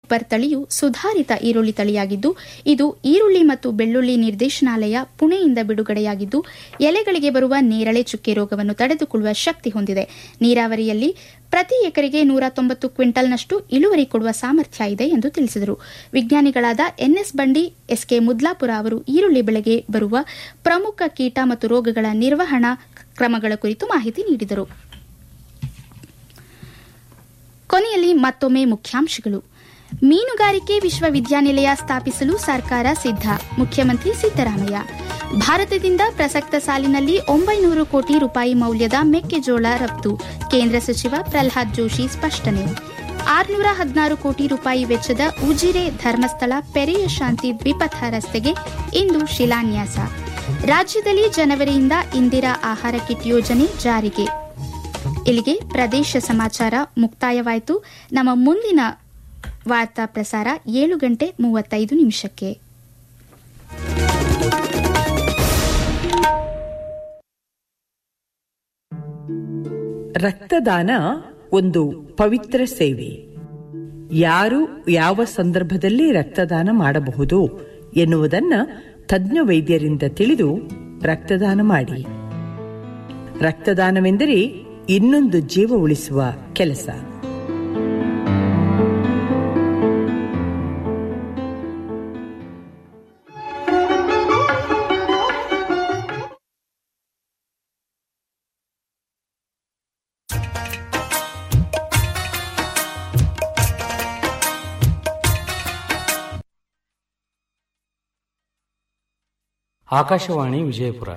Super ತಳಿಯು ಸುಧಾರಿತ ಈರುಳ್ಳಿ ತಳಿಯಾಗಿದ್ದು ಇದು ಈರುಳ್ಳಿ ಮತ್ತು ಬೆಳ್ಳುಳ್ಳಿ ನಿರ್ದೇಶನಾಲಯ ಪುಣೆಯಿಂದ ಬಿಡುಗಡೆಯಾಗಿದ್ದು ಎಲೆಗಳಿಗೆ ಬರುವ ನೇರಳೆ ಚುಕ್ಕೆ ರೋಗವನ್ನು ತಡೆದುಕೊಳ್ಳುವ ಶಕ್ತಿ ಹೊಂದಿದೆ ನೀರಾವರಿಯಲ್ಲಿ ಪ್ರತಿ ಎಕರೆಗೆ ನೂರ ತೊಂಬತ್ತು ಕ್ವಿಂಟಲ್ನಷ್ಟು ಇಳುವರಿ ಕೊಡುವ ಸಾಮರ್ಥ್ಯ ಇದೆ ಎಂದು ತಿಳಿಸಿದರು ವಿಜ್ಞಾನಿಗಳಾದ ಎನ್ಎಸ್ ಬಂಡಿ ಎಸ್ಕೆ ಮುದ್ಲಾಪುರ ಅವರು ಈರುಳ್ಳಿ ಬೆಳೆಗೆ ಬರುವ ಪ್ರಮುಖ ಕೀಟ ಮತ್ತು ರೋಗಗಳ ನಿರ್ವಹಣಾ ಕ್ರಮಗಳ ಕುರಿತು ಮಾಹಿತಿ ನೀಡಿದರು ಕೊನೆಯಲ್ಲಿ ಮತ್ತೊಮ್ಮೆ ಮುಖ್ಯಾಂಶಗಳು ಮೀನುಗಾರಿಕೆ ವಿಶ್ವವಿದ್ಯಾನಿಲಯ ಸ್ಥಾಪಿಸಲು ಸರ್ಕಾರ ಸಿದ್ಧ ಮುಖ್ಯಮಂತ್ರಿ ಸಿದ್ದರಾಮಯ್ಯ ಭಾರತದಿಂದ ಪ್ರಸಕ್ತ ಸಾಲಿನಲ್ಲಿ ಒಂಬೈನೂರು ಕೋಟಿ ರೂಪಾಯಿ ಮೌಲ್ಯದ ಮೆಕ್ಕೆಜೋಳ ರಫ್ತು ಕೇಂದ್ರ ಸಚಿವ ಪ್ರಲ್ಹಾದ್ ಜೋಶಿ ಸ್ಪಷ್ಟನೆ ಆರುನೂರ ಹದಿನಾರು ಕೋಟಿ ರೂಪಾಯಿ ವೆಚ್ಚದ ಉಜಿರೆ ಧರ್ಮಸ್ಥಳ ಪೆರೆಯ ಶಾಂತಿ ದ್ವಿಪಥ ರಸ್ತೆಗೆ ಇಂದು ಶಿಲಾನ್ಯಾಸ ರಾಜ್ಯದಲ್ಲಿ ಜನವರಿಯಿಂದ ಇಂದಿರಾ ಆಹಾರ ಕಿಟ್ ಯೋಜನೆ ಜಾರಿಗೆ ಇಲ್ಲಿಗೆ ಪ್ರದೇಶ ಸಮಾಚಾರ ಮುಕ್ತಾಯವಾಯಿತು ನಮ್ಮ ಮುಂದಿನ ವಾರ್ತಾ ಪ್ರಸಾರ ಏಳು ಗಂಟೆ ಮೂವತ್ತೈದು ನಿಮಿಷಕ್ಕೆ ರಕ್ತದಾನ ಒಂದು ಪವಿತ್ರ ಸೇವೆ ಯಾರು ಯಾವ ಸಂದರ್ಭದಲ್ಲಿ ರಕ್ತದಾನ ಮಾಡಬಹುದು ಎನ್ನುವುದನ್ನ ತಜ್ಞ ವೈದ್ಯರಿಂದ ತಿಳಿದು ರಕ್ತದಾನ ಮಾಡಿ ರಕ್ತದಾನವೆಂದರೆ ಇನ್ನೊಂದು ಜೀವ ಉಳಿಸುವ ಕೆಲಸ ಆಕಾಶವಾಣಿ ವಿಜಯಪುರ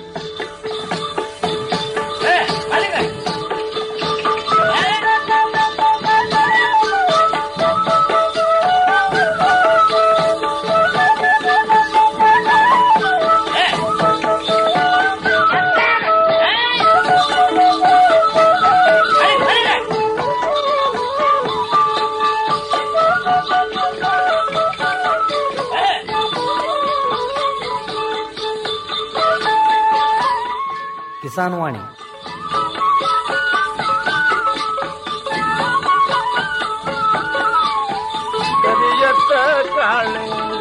ಕಿಸಾನ್ ವಾಣಿ ಕರಿಯತ್ತ ಕಾಳಿಂಗ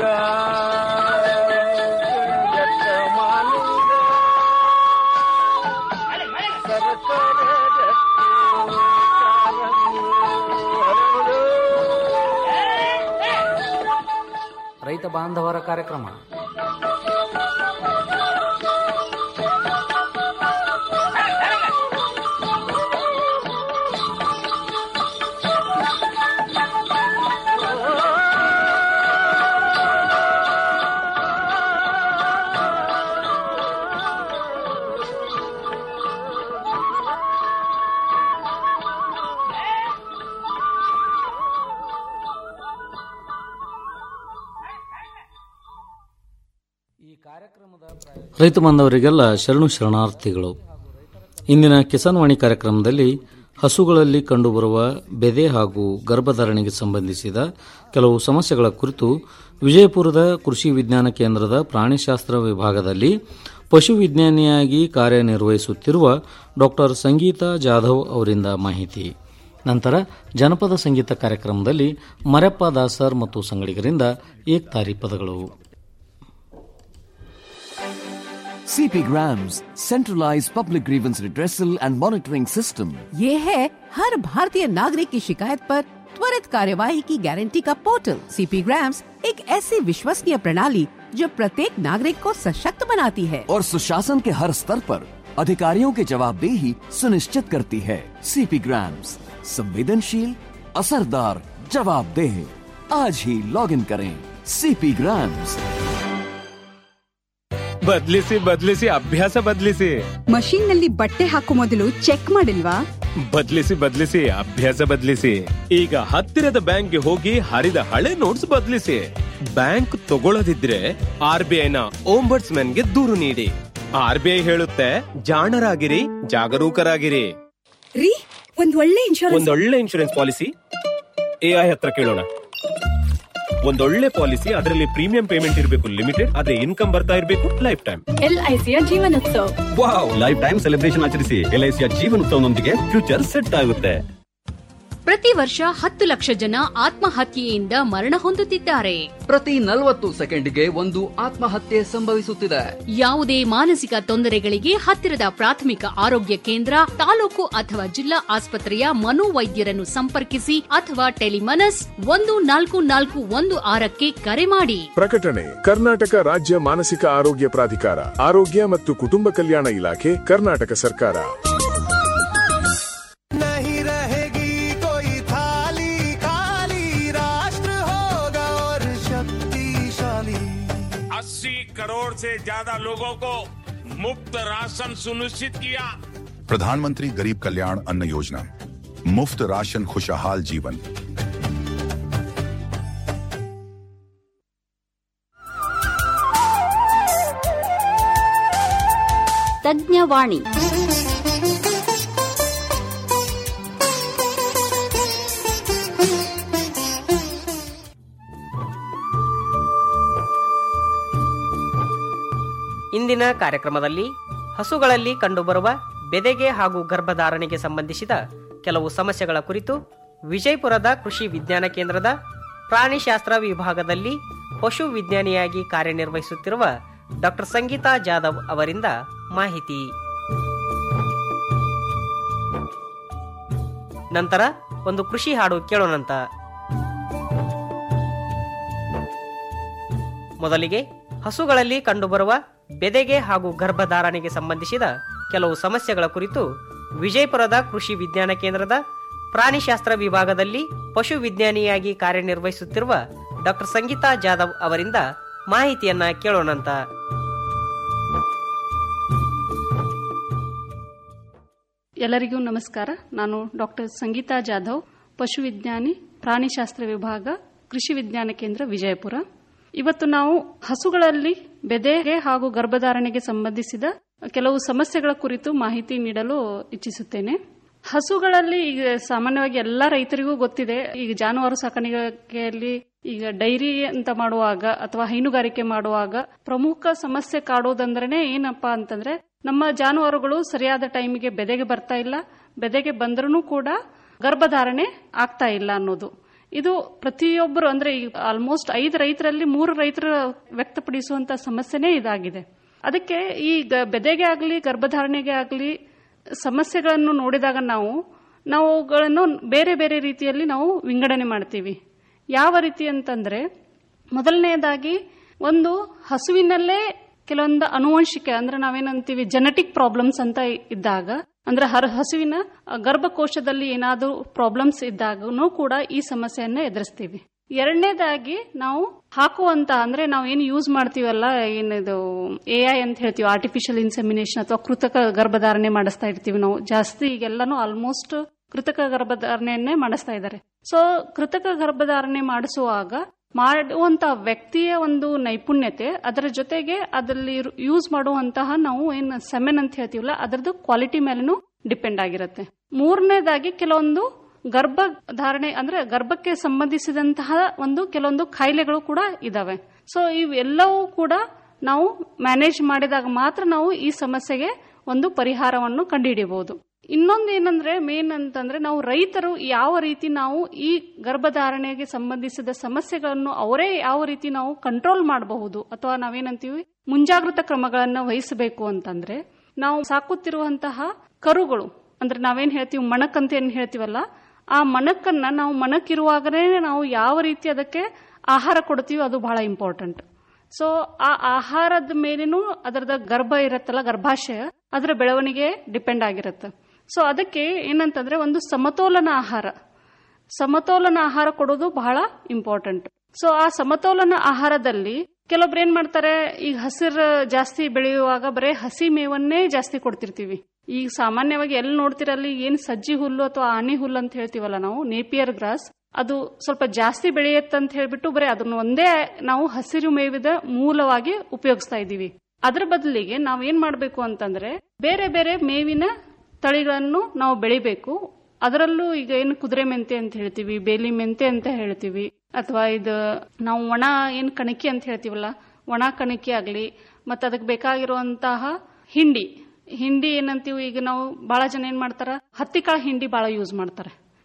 ಕರಿಯತ್ತ ಮಾಲಿಂಗ ಸರಸರ ರಕ್ತಿ ಕಾಲಂಗು ಹರಡು. ರೈತ ಬಾಂಧವರ ಕಾರ್ಯಕ್ರಮ ರೈತ ಬಾಂಧವರಿಗೆಲ್ಲ ಶರಣು ಶರಣಾರ್ಥಿಗಳು ಇಂದಿನ ಕಿಸಾನ್ ವಾಣಿ ಕಾರ್ಯಕ್ರಮದಲ್ಲಿ ಹಸುಗಳಲ್ಲಿ ಕಂಡುಬರುವ ಬೆದೆ ಹಾಗೂ ಗರ್ಭಧಾರಣೆಗೆ ಸಂಬಂಧಿಸಿದ ಕೆಲವು ಸಮಸ್ಯೆಗಳ ಕುರಿತು ವಿಜಯಪುರದ ಕೃಷಿ ವಿಜ್ಞಾನ ಕೇಂದ್ರದ ಪ್ರಾಣಿಶಾಸ್ತ್ರ ವಿಭಾಗದಲ್ಲಿ ಪಶು ವಿಜ್ಞಾನಿಯಾಗಿ ಕಾರ್ಯನಿರ್ವಹಿಸುತ್ತಿರುವ ಡಾಕ್ಟರ್ ಸಂಗೀತಾ ಜಾಧವ್ ಅವರಿಂದ ಮಾಹಿತಿ ನಂತರ ಜನಪದ ಸಂಗೀತ ಕಾರ್ಯಕ್ರಮದಲ್ಲಿ ಮರೆಪ್ಪ ದಾಸರ್ ಮತ್ತು ಸಂಗಡಿಗರಿಂದ ಏಕ್ತಾರಿ ಪದಗಳು CP Grams, centralized public grievance redressal and monitoring system. ये है हर भारतीय नागरिक की शिकायत पर त्वरित कार्यवाही की गारंटी का पोर्टल सीपी ग्राम्स एक ऐसी विश्वसनीय प्रणाली जो प्रत्येक नागरिक को सशक्त बनाती है और सुशासन के हर स्तर पर अधिकारियों की जवाबदेही सुनिश्चित करती है सीपी ग्राम्स संवेदनशील असरदार जवाबदेह आज ही लॉग इन करें सीपी ग्राम्स ಬದ್ಲಿಸಿ ಬದ್ಲಿಸಿ ಅಭ್ಯಾಸ ಬದ್ಲಿಸಿ ಮಷೀನ್ ನಲ್ಲಿ ಬಟ್ಟೆ ಹಾಕೋ ಮೊದಲು ಚೆಕ್ ಮಾಡಿಲ್ವಾ ಬದ್ಲಿಸಿ ಬದ್ಲಿಸಿ ಅಭ್ಯಾಸ ಬದ್ಲಿಸಿ ಈಗ ಹತ್ತಿರದ ಬ್ಯಾಂಕ್ಗೆ ಹೋಗಿ ಹರಿದ ಹಳೆ ನೋಟ್ಸ್ ಬದ್ಲಿಸಿ ಬ್ಯಾಂಕ್ ತಗೊಳ್ಳದಿದ್ರೆ ಆರ್ ಬಿ ಐನ ಗೆ ದೂರು ನೀಡಿ ಆರ್ ಬಿ ಐ ಹೇಳುತ್ತೆ ಜಾಣರಾಗಿರಿ ಜಾಗರೂಕರಾಗಿರಿ ರೀ ಒಂದ್ ಒಳ್ಳೆ ಇನ್ಶೂರೆನ್ಸ್ ಒಂದೊಳ್ಳೆ ಇನ್ಶೂರೆನ್ಸ್ ಪಾಲಿಸಿ ಎಐ ಹತ್ರ ಕೇಳೋಣ ಒಂದೊಳ್ಳೆ ಪಾಲಿಸಿ ಅದರಲ್ಲಿ ಪ್ರೀಮಿಯಂ ಪೇಮೆಂಟ್ ಇರಬೇಕು ಲಿಮಿಟೆಡ್ ಅದೇ ಇನ್ಕಮ್ ಬರ್ತಾ ಇರಬೇಕು ಲೈಫ್ ಟೈಮ್ ಎಲ್ಐಸಿಯ ಜೀವನೋತ್ಸವ ವಾವ್ ಲೈಫ್ ಟೈಮ್ ಸೆಲೆಬ್ರೇಷನ್ ಆಚರಿಸಿ ಎಲ್ಐಸಿಯ ಜೀವನ ಉತ್ಸವನೊಂದಿಗೆ ಫ್ಯೂಚರ್ ಸೆಟ್ ಆಗುತ್ತೆ ಪ್ರತಿ ವರ್ಷ ಹತ್ತು ಲಕ್ಷ ಜನ ಆತ್ಮಹತ್ಯೆಯಿಂದ ಮರಣ ಹೊಂದುತ್ತಿದ್ದಾರೆ ಪ್ರತಿ ನಲವತ್ತು ಸೆಕೆಂಡ್ಗೆ ಒಂದು ಆತ್ಮಹತ್ಯೆ ಸಂಭವಿಸುತ್ತಿದೆ ಯಾವುದೇ ಮಾನಸಿಕ ತೊಂದರೆಗಳಿಗೆ ಹತ್ತಿರದ ಪ್ರಾಥಮಿಕ ಆರೋಗ್ಯ ಕೇಂದ್ರ ತಾಲೂಕು ಅಥವಾ ಜಿಲ್ಲಾ ಆಸ್ಪತ್ರೆಯ ಮನೋವೈದ್ಯರನ್ನು ಸಂಪರ್ಕಿಸಿ ಅಥವಾ ಟೆಲಿಮನಸ್ ಒಂದು ನಾಲ್ಕು ನಾಲ್ಕು ಒಂದು ಆರಕ್ಕೆ ಕರೆ ಮಾಡಿ ಪ್ರಕಟಣೆ ಕರ್ನಾಟಕ ರಾಜ್ಯ ಮಾನಸಿಕ ಆರೋಗ್ಯ ಪ್ರಾಧಿಕಾರ ಆರೋಗ್ಯ ಮತ್ತು ಕುಟುಂಬ ಕಲ್ಯಾಣ ಇಲಾಖೆ ಕರ್ನಾಟಕ ಸರ್ಕಾರ नहीं रहेगी कोई थाली खाली राष्ट्र होगा और शक्तिशाली अस्सी करोड़ से ज्यादा लोगों को मुफ्त राशन सुनिश्चित किया प्रधानमंत्री गरीब कल्याण अन्न योजना मुफ्त राशन खुशहाल जीवन ತಜ್ಞವಾಣಿ ಇಂದಿನ ಕಾರ್ಯಕ್ರಮದಲ್ಲಿ ಹಸುಗಳಲ್ಲಿ ಕಂಡುಬರುವ ಬೆದೆಗೆ ಹಾಗೂ ಗರ್ಭಧಾರಣೆಗೆ ಸಂಬಂಧಿಸಿದ ಕೆಲವು ಸಮಸ್ಯೆಗಳ ಕುರಿತು ವಿಜಯಪುರದ ಕೃಷಿ ವಿಜ್ಞಾನ ಕೇಂದ್ರದ ಪ್ರಾಣಿಶಾಸ್ತ್ರ ವಿಭಾಗದಲ್ಲಿ ಪಶು ವಿಜ್ಞಾನಿಯಾಗಿ ಕಾರ್ಯನಿರ್ವಹಿಸುತ್ತಿರುವ ಡಾಕ್ಟರ್ ಸಂಗೀತಾ ಜಾಧವ್ ಅವರಿಂದ ಮಾಹಿತಿ ನಂತರ ಒಂದು ಕೃಷಿ ಹಾಡು ಕೇಳೋಣಂತ ಮೊದಲಿಗೆ ಹಸುಗಳಲ್ಲಿ ಕಂಡುಬರುವ ಬೆದೆಗೆ ಹಾಗೂ ಗರ್ಭಧಾರಣೆಗೆ ಸಂಬಂಧಿಸಿದ ಕೆಲವು ಸಮಸ್ಯೆಗಳ ಕುರಿತು ವಿಜಯಪುರದ ಕೃಷಿ ವಿಜ್ಞಾನ ಕೇಂದ್ರದ ಪ್ರಾಣಿಶಾಸ್ತ್ರ ವಿಭಾಗದಲ್ಲಿ ಪಶು ವಿಜ್ಞಾನಿಯಾಗಿ ಕಾರ್ಯನಿರ್ವಹಿಸುತ್ತಿರುವ ಡಾಕ್ಟರ್ ಸಂಗೀತಾ ಜಾಧವ್ ಅವರಿಂದ ಮಾಹಿತಿಯನ್ನ ಕೇಳೋಣಂತ ಎಲ್ಲರಿಗೂ ನಮಸ್ಕಾರ ನಾನು ಡಾಕ್ಟರ್ ಸಂಗೀತಾ ಜಾಧವ್ ಪಶು ವಿಜ್ಞಾನಿ ಪ್ರಾಣಿಶಾಸ್ತ್ರ ವಿಭಾಗ ಕೃಷಿ ವಿಜ್ಞಾನ ಕೇಂದ್ರ ವಿಜಯಪುರ ಇವತ್ತು ನಾವು ಹಸುಗಳಲ್ಲಿ ಬೆದೆಗೆ ಹಾಗೂ ಗರ್ಭಧಾರಣೆಗೆ ಸಂಬಂಧಿಸಿದ ಕೆಲವು ಸಮಸ್ಯೆಗಳ ಕುರಿತು ಮಾಹಿತಿ ನೀಡಲು ಇಚ್ಛಿಸುತ್ತೇನೆ ಹಸುಗಳಲ್ಲಿ ಈಗ ಸಾಮಾನ್ಯವಾಗಿ ಎಲ್ಲ ರೈತರಿಗೂ ಗೊತ್ತಿದೆ ಈಗ ಜಾನುವಾರು ಸಾಕಾಣಿಕೆಯಲ್ಲಿ ಈಗ ಡೈರಿ ಅಂತ ಮಾಡುವಾಗ ಅಥವಾ ಹೈನುಗಾರಿಕೆ ಮಾಡುವಾಗ ಪ್ರಮುಖ ಸಮಸ್ಯೆ ಕಾಡೋದಂದ್ರೆ ಏನಪ್ಪಾ ಅಂತಂದ್ರೆ ನಮ್ಮ ಜಾನುವಾರುಗಳು ಸರಿಯಾದ ಟೈಮಿಗೆ ಬೆದೆಗೆ ಬರ್ತಾ ಇಲ್ಲ ಬೆದೆಗೆ ಬಂದ್ರೂ ಕೂಡ ಗರ್ಭಧಾರಣೆ ಆಗ್ತಾ ಇಲ್ಲ ಅನ್ನೋದು ಇದು ಪ್ರತಿಯೊಬ್ಬರು ಅಂದ್ರೆ ಆಲ್ಮೋಸ್ಟ್ ಐದು ರೈತರಲ್ಲಿ ಮೂರು ರೈತರು ವ್ಯಕ್ತಪಡಿಸುವಂತ ಸಮಸ್ಯೆನೇ ಇದಾಗಿದೆ ಅದಕ್ಕೆ ಈ ಗ- ಬೆದೆಗೆ ಆಗಲಿ ಗರ್ಭಧಾರಣೆಗೆ ಆಗಲಿ ಸಮಸ್ಯೆಗಳನ್ನು ನೋಡಿದಾಗ ನಾವು ನಾವು ಅವುಗಳನ್ನು ಬೇರೆ ಬೇರೆ ರೀತಿಯಲ್ಲಿ ನಾವು ವಿಂಗಡಣೆ ಮಾಡ್ತೀವಿ ಯಾವ ರೀತಿ ಅಂತಂದ್ರೆ ಮೊದಲನೆಯದಾಗಿ ಒಂದು ಹಸುವಿನಲ್ಲೇ ಕೆಲವೊಂದು ಅನುವಂಶಿಕ ಅಂದ್ರೆ ನಾವೇನಂತೀವಿ ಜೆನೆಟಿಕ್ ಪ್ರಾಬ್ಲಮ್ಸ್ ಅಂತ ಇದ್ದಾಗ ಅಂದ್ರೆ ಹರ ಹಸುವಿನ ಅ, ಗರ್ಭಕೋಶದಲ್ಲಿ ಏನಾದರೂ ಪ್ರಾಬ್ಲಮ್ಸ್ ಇದ್ದಾಗೂ ಕೂಡ ಈ ಸಮಸ್ಯೆಯನ್ನ ಎದುರಿಸ್ತೀವಿ ಎರಡನೇದಾಗಿ ನಾವು ಹಾಕುವಂತ ಅಂದ್ರೆ ನಾವು ಏನು ಯೂಸ್ ಮಾಡ್ತೀವಲ್ಲ ಏನಿದು ಎ ಐ ಅಂತ ಹೇಳ್ತೀವಿ ಆರ್ಟಿಫಿಷಿಯಲ್ ಇನ್ಸೆಮಿನೇಷನ್ ಅಥವಾ ಕೃತಕ ಗರ್ಭಧಾರಣೆ ಮಾಡಿಸ್ತಾ ಇರ್ತೀವಿ ನಾವು ಜಾಸ್ತಿ ಈಗೆಲ್ಲಾನು ಆಲ್ಮೋಸ್ಟ್ ಕೃತಕ ಗರ್ಭಧಾರಣೆಯನ್ನೇ ಮಾಡಿಸ್ತಾ ಇದ್ದಾರೆ ಸೊ ಕೃತಕ ಗರ್ಭಧಾರಣೆ ಮಾಡಿಸುವಾಗ ಮಾಡುವಂತ ವ್ಯಕ್ತಿಯ ಒಂದು ನೈಪುಣ್ಯತೆ ಅದರ ಜೊತೆಗೆ ಅದರಲ್ಲಿ ಯೂಸ್ ಮಾಡುವಂತಹ ನಾವು ಏನ್ ಸೆಮೆನ್ ಅಂತ ಹೇಳ್ತೀವಲ್ಲ ಅದರದ್ದು ಕ್ವಾಲಿಟಿ ಮೇಲೂ ಡಿಪೆಂಡ್ ಆಗಿರುತ್ತೆ ಮೂರನೇದಾಗಿ ಕೆಲವೊಂದು ಗರ್ಭ ಧಾರಣೆ ಅಂದ್ರೆ ಗರ್ಭಕ್ಕೆ ಸಂಬಂಧಿಸಿದಂತಹ ಒಂದು ಕೆಲವೊಂದು ಕಾಯಿಲೆಗಳು ಕೂಡ ಇದಾವೆ ಸೊ ಇವೆಲ್ಲವೂ ಕೂಡ ನಾವು ಮ್ಯಾನೇಜ್ ಮಾಡಿದಾಗ ಮಾತ್ರ ನಾವು ಈ ಸಮಸ್ಯೆಗೆ ಒಂದು ಪರಿಹಾರವನ್ನು ಕಂಡುಹಿಡಿಯಬಹುದು ಇನ್ನೊಂದು ಏನಂದ್ರೆ ಮೇನ್ ಅಂತಂದ್ರೆ ನಾವು ರೈತರು ಯಾವ ರೀತಿ ನಾವು ಈ ಗರ್ಭಧಾರಣೆಗೆ ಸಂಬಂಧಿಸಿದ ಸಮಸ್ಯೆಗಳನ್ನು ಅವರೇ ಯಾವ ರೀತಿ ನಾವು ಕಂಟ್ರೋಲ್ ಮಾಡಬಹುದು ಅಥವಾ ನಾವೇನಂತೀವಿ ಮುಂಜಾಗೃತ ಕ್ರಮಗಳನ್ನು ವಹಿಸಬೇಕು ಅಂತಂದ್ರೆ ನಾವು ಸಾಕುತ್ತಿರುವಂತಹ ಕರುಗಳು ಅಂದ್ರೆ ನಾವೇನ್ ಹೇಳ್ತೀವಿ ಮಣಕ್ ಅಂತ ಏನ್ ಹೇಳ್ತೀವಲ್ಲ ಆ ಮಣಕ್ಕನ್ನ ನಾವು ಮಣಕ್ಕಿರುವಾಗನೇ ನಾವು ಯಾವ ರೀತಿ ಅದಕ್ಕೆ ಆಹಾರ ಕೊಡ್ತೀವಿ ಅದು ಬಹಳ ಇಂಪಾರ್ಟೆಂಟ್ ಸೊ ಆ ಆಹಾರದ ಮೇಲೇನು ಅದರದ ಗರ್ಭ ಇರತ್ತಲ್ಲ ಗರ್ಭಾಶಯ ಅದರ ಬೆಳವಣಿಗೆ ಡಿಪೆಂಡ್ ಆಗಿರುತ್ತೆ ಸೊ ಅದಕ್ಕೆ ಏನಂತಂದ್ರೆ ಒಂದು ಸಮತೋಲನ ಆಹಾರ ಸಮತೋಲನ ಆಹಾರ ಕೊಡೋದು ಬಹಳ ಇಂಪಾರ್ಟೆಂಟ್ ಸೊ ಆ ಸಮತೋಲನ ಆಹಾರದಲ್ಲಿ ಕೆಲವೊಬ್ರು ಏನ್ ಮಾಡ್ತಾರೆ ಈಗ ಹಸಿರು ಜಾಸ್ತಿ ಬೆಳೆಯುವಾಗ ಬರೇ ಹಸಿ ಮೇವನ್ನೇ ಜಾಸ್ತಿ ಕೊಡ್ತಿರ್ತೀವಿ ಈಗ ಸಾಮಾನ್ಯವಾಗಿ ಎಲ್ಲಿ ನೋಡ್ತಿರಲ್ಲಿ ಏನ್ ಸಜ್ಜಿ ಹುಲ್ಲು ಅಥವಾ ಆನೆ ಹುಲ್ಲು ಅಂತ ಹೇಳ್ತೀವಲ್ಲ ನಾವು ನೇಪಿಯರ್ ಗ್ರಾಸ್ ಅದು ಸ್ವಲ್ಪ ಜಾಸ್ತಿ ಬೆಳೆಯತ್ತಂತ ಹೇಳ್ಬಿಟ್ಟು ಬರೀ ಅದನ್ನ ಒಂದೇ ನಾವು ಹಸಿರು ಮೇವಿದ ಮೂಲವಾಗಿ ಉಪಯೋಗಿಸ್ತಾ ಇದ್ದೀವಿ ಅದ್ರ ಬದಲಿಗೆ ನಾವ್ ಏನ್ ಮಾಡ್ಬೇಕು ಅಂತಂದ್ರೆ ಬೇರೆ ಬೇರೆ ಮೇವಿನ ತಳಿಗಳನ್ನು ನಾವು ಬೆಳಿಬೇಕು ಅದರಲ್ಲೂ ಈಗ ಏನು ಕುದುರೆ ಮೆಂತೆ ಅಂತ ಹೇಳ್ತೀವಿ ಬೇಲಿ ಮೆಂತೆ ಅಂತ ಹೇಳ್ತೀವಿ ಅಥವಾ ಇದು ನಾವು ಒಣ ಏನ್ ಕಣಕಿ ಅಂತ ಹೇಳ್ತೀವಲ್ಲ ಒಣ ಕಣಕಿ ಆಗ್ಲಿ ಮತ್ತೆ ಅದಕ್ಕೆ ಬೇಕಾಗಿರುವಂತಹ ಹಿಂಡಿ ಹಿಂಡಿ ಏನಂತೀವಿ ಈಗ ನಾವು ಬಹಳ ಜನ ಏನ್ ಮಾಡ್ತಾರ ಹತ್ತಿಕಾಳು ಹಿಂಡಿ ಬಹಳ ಯೂಸ್ ಮಾಡ್ತಾರೆ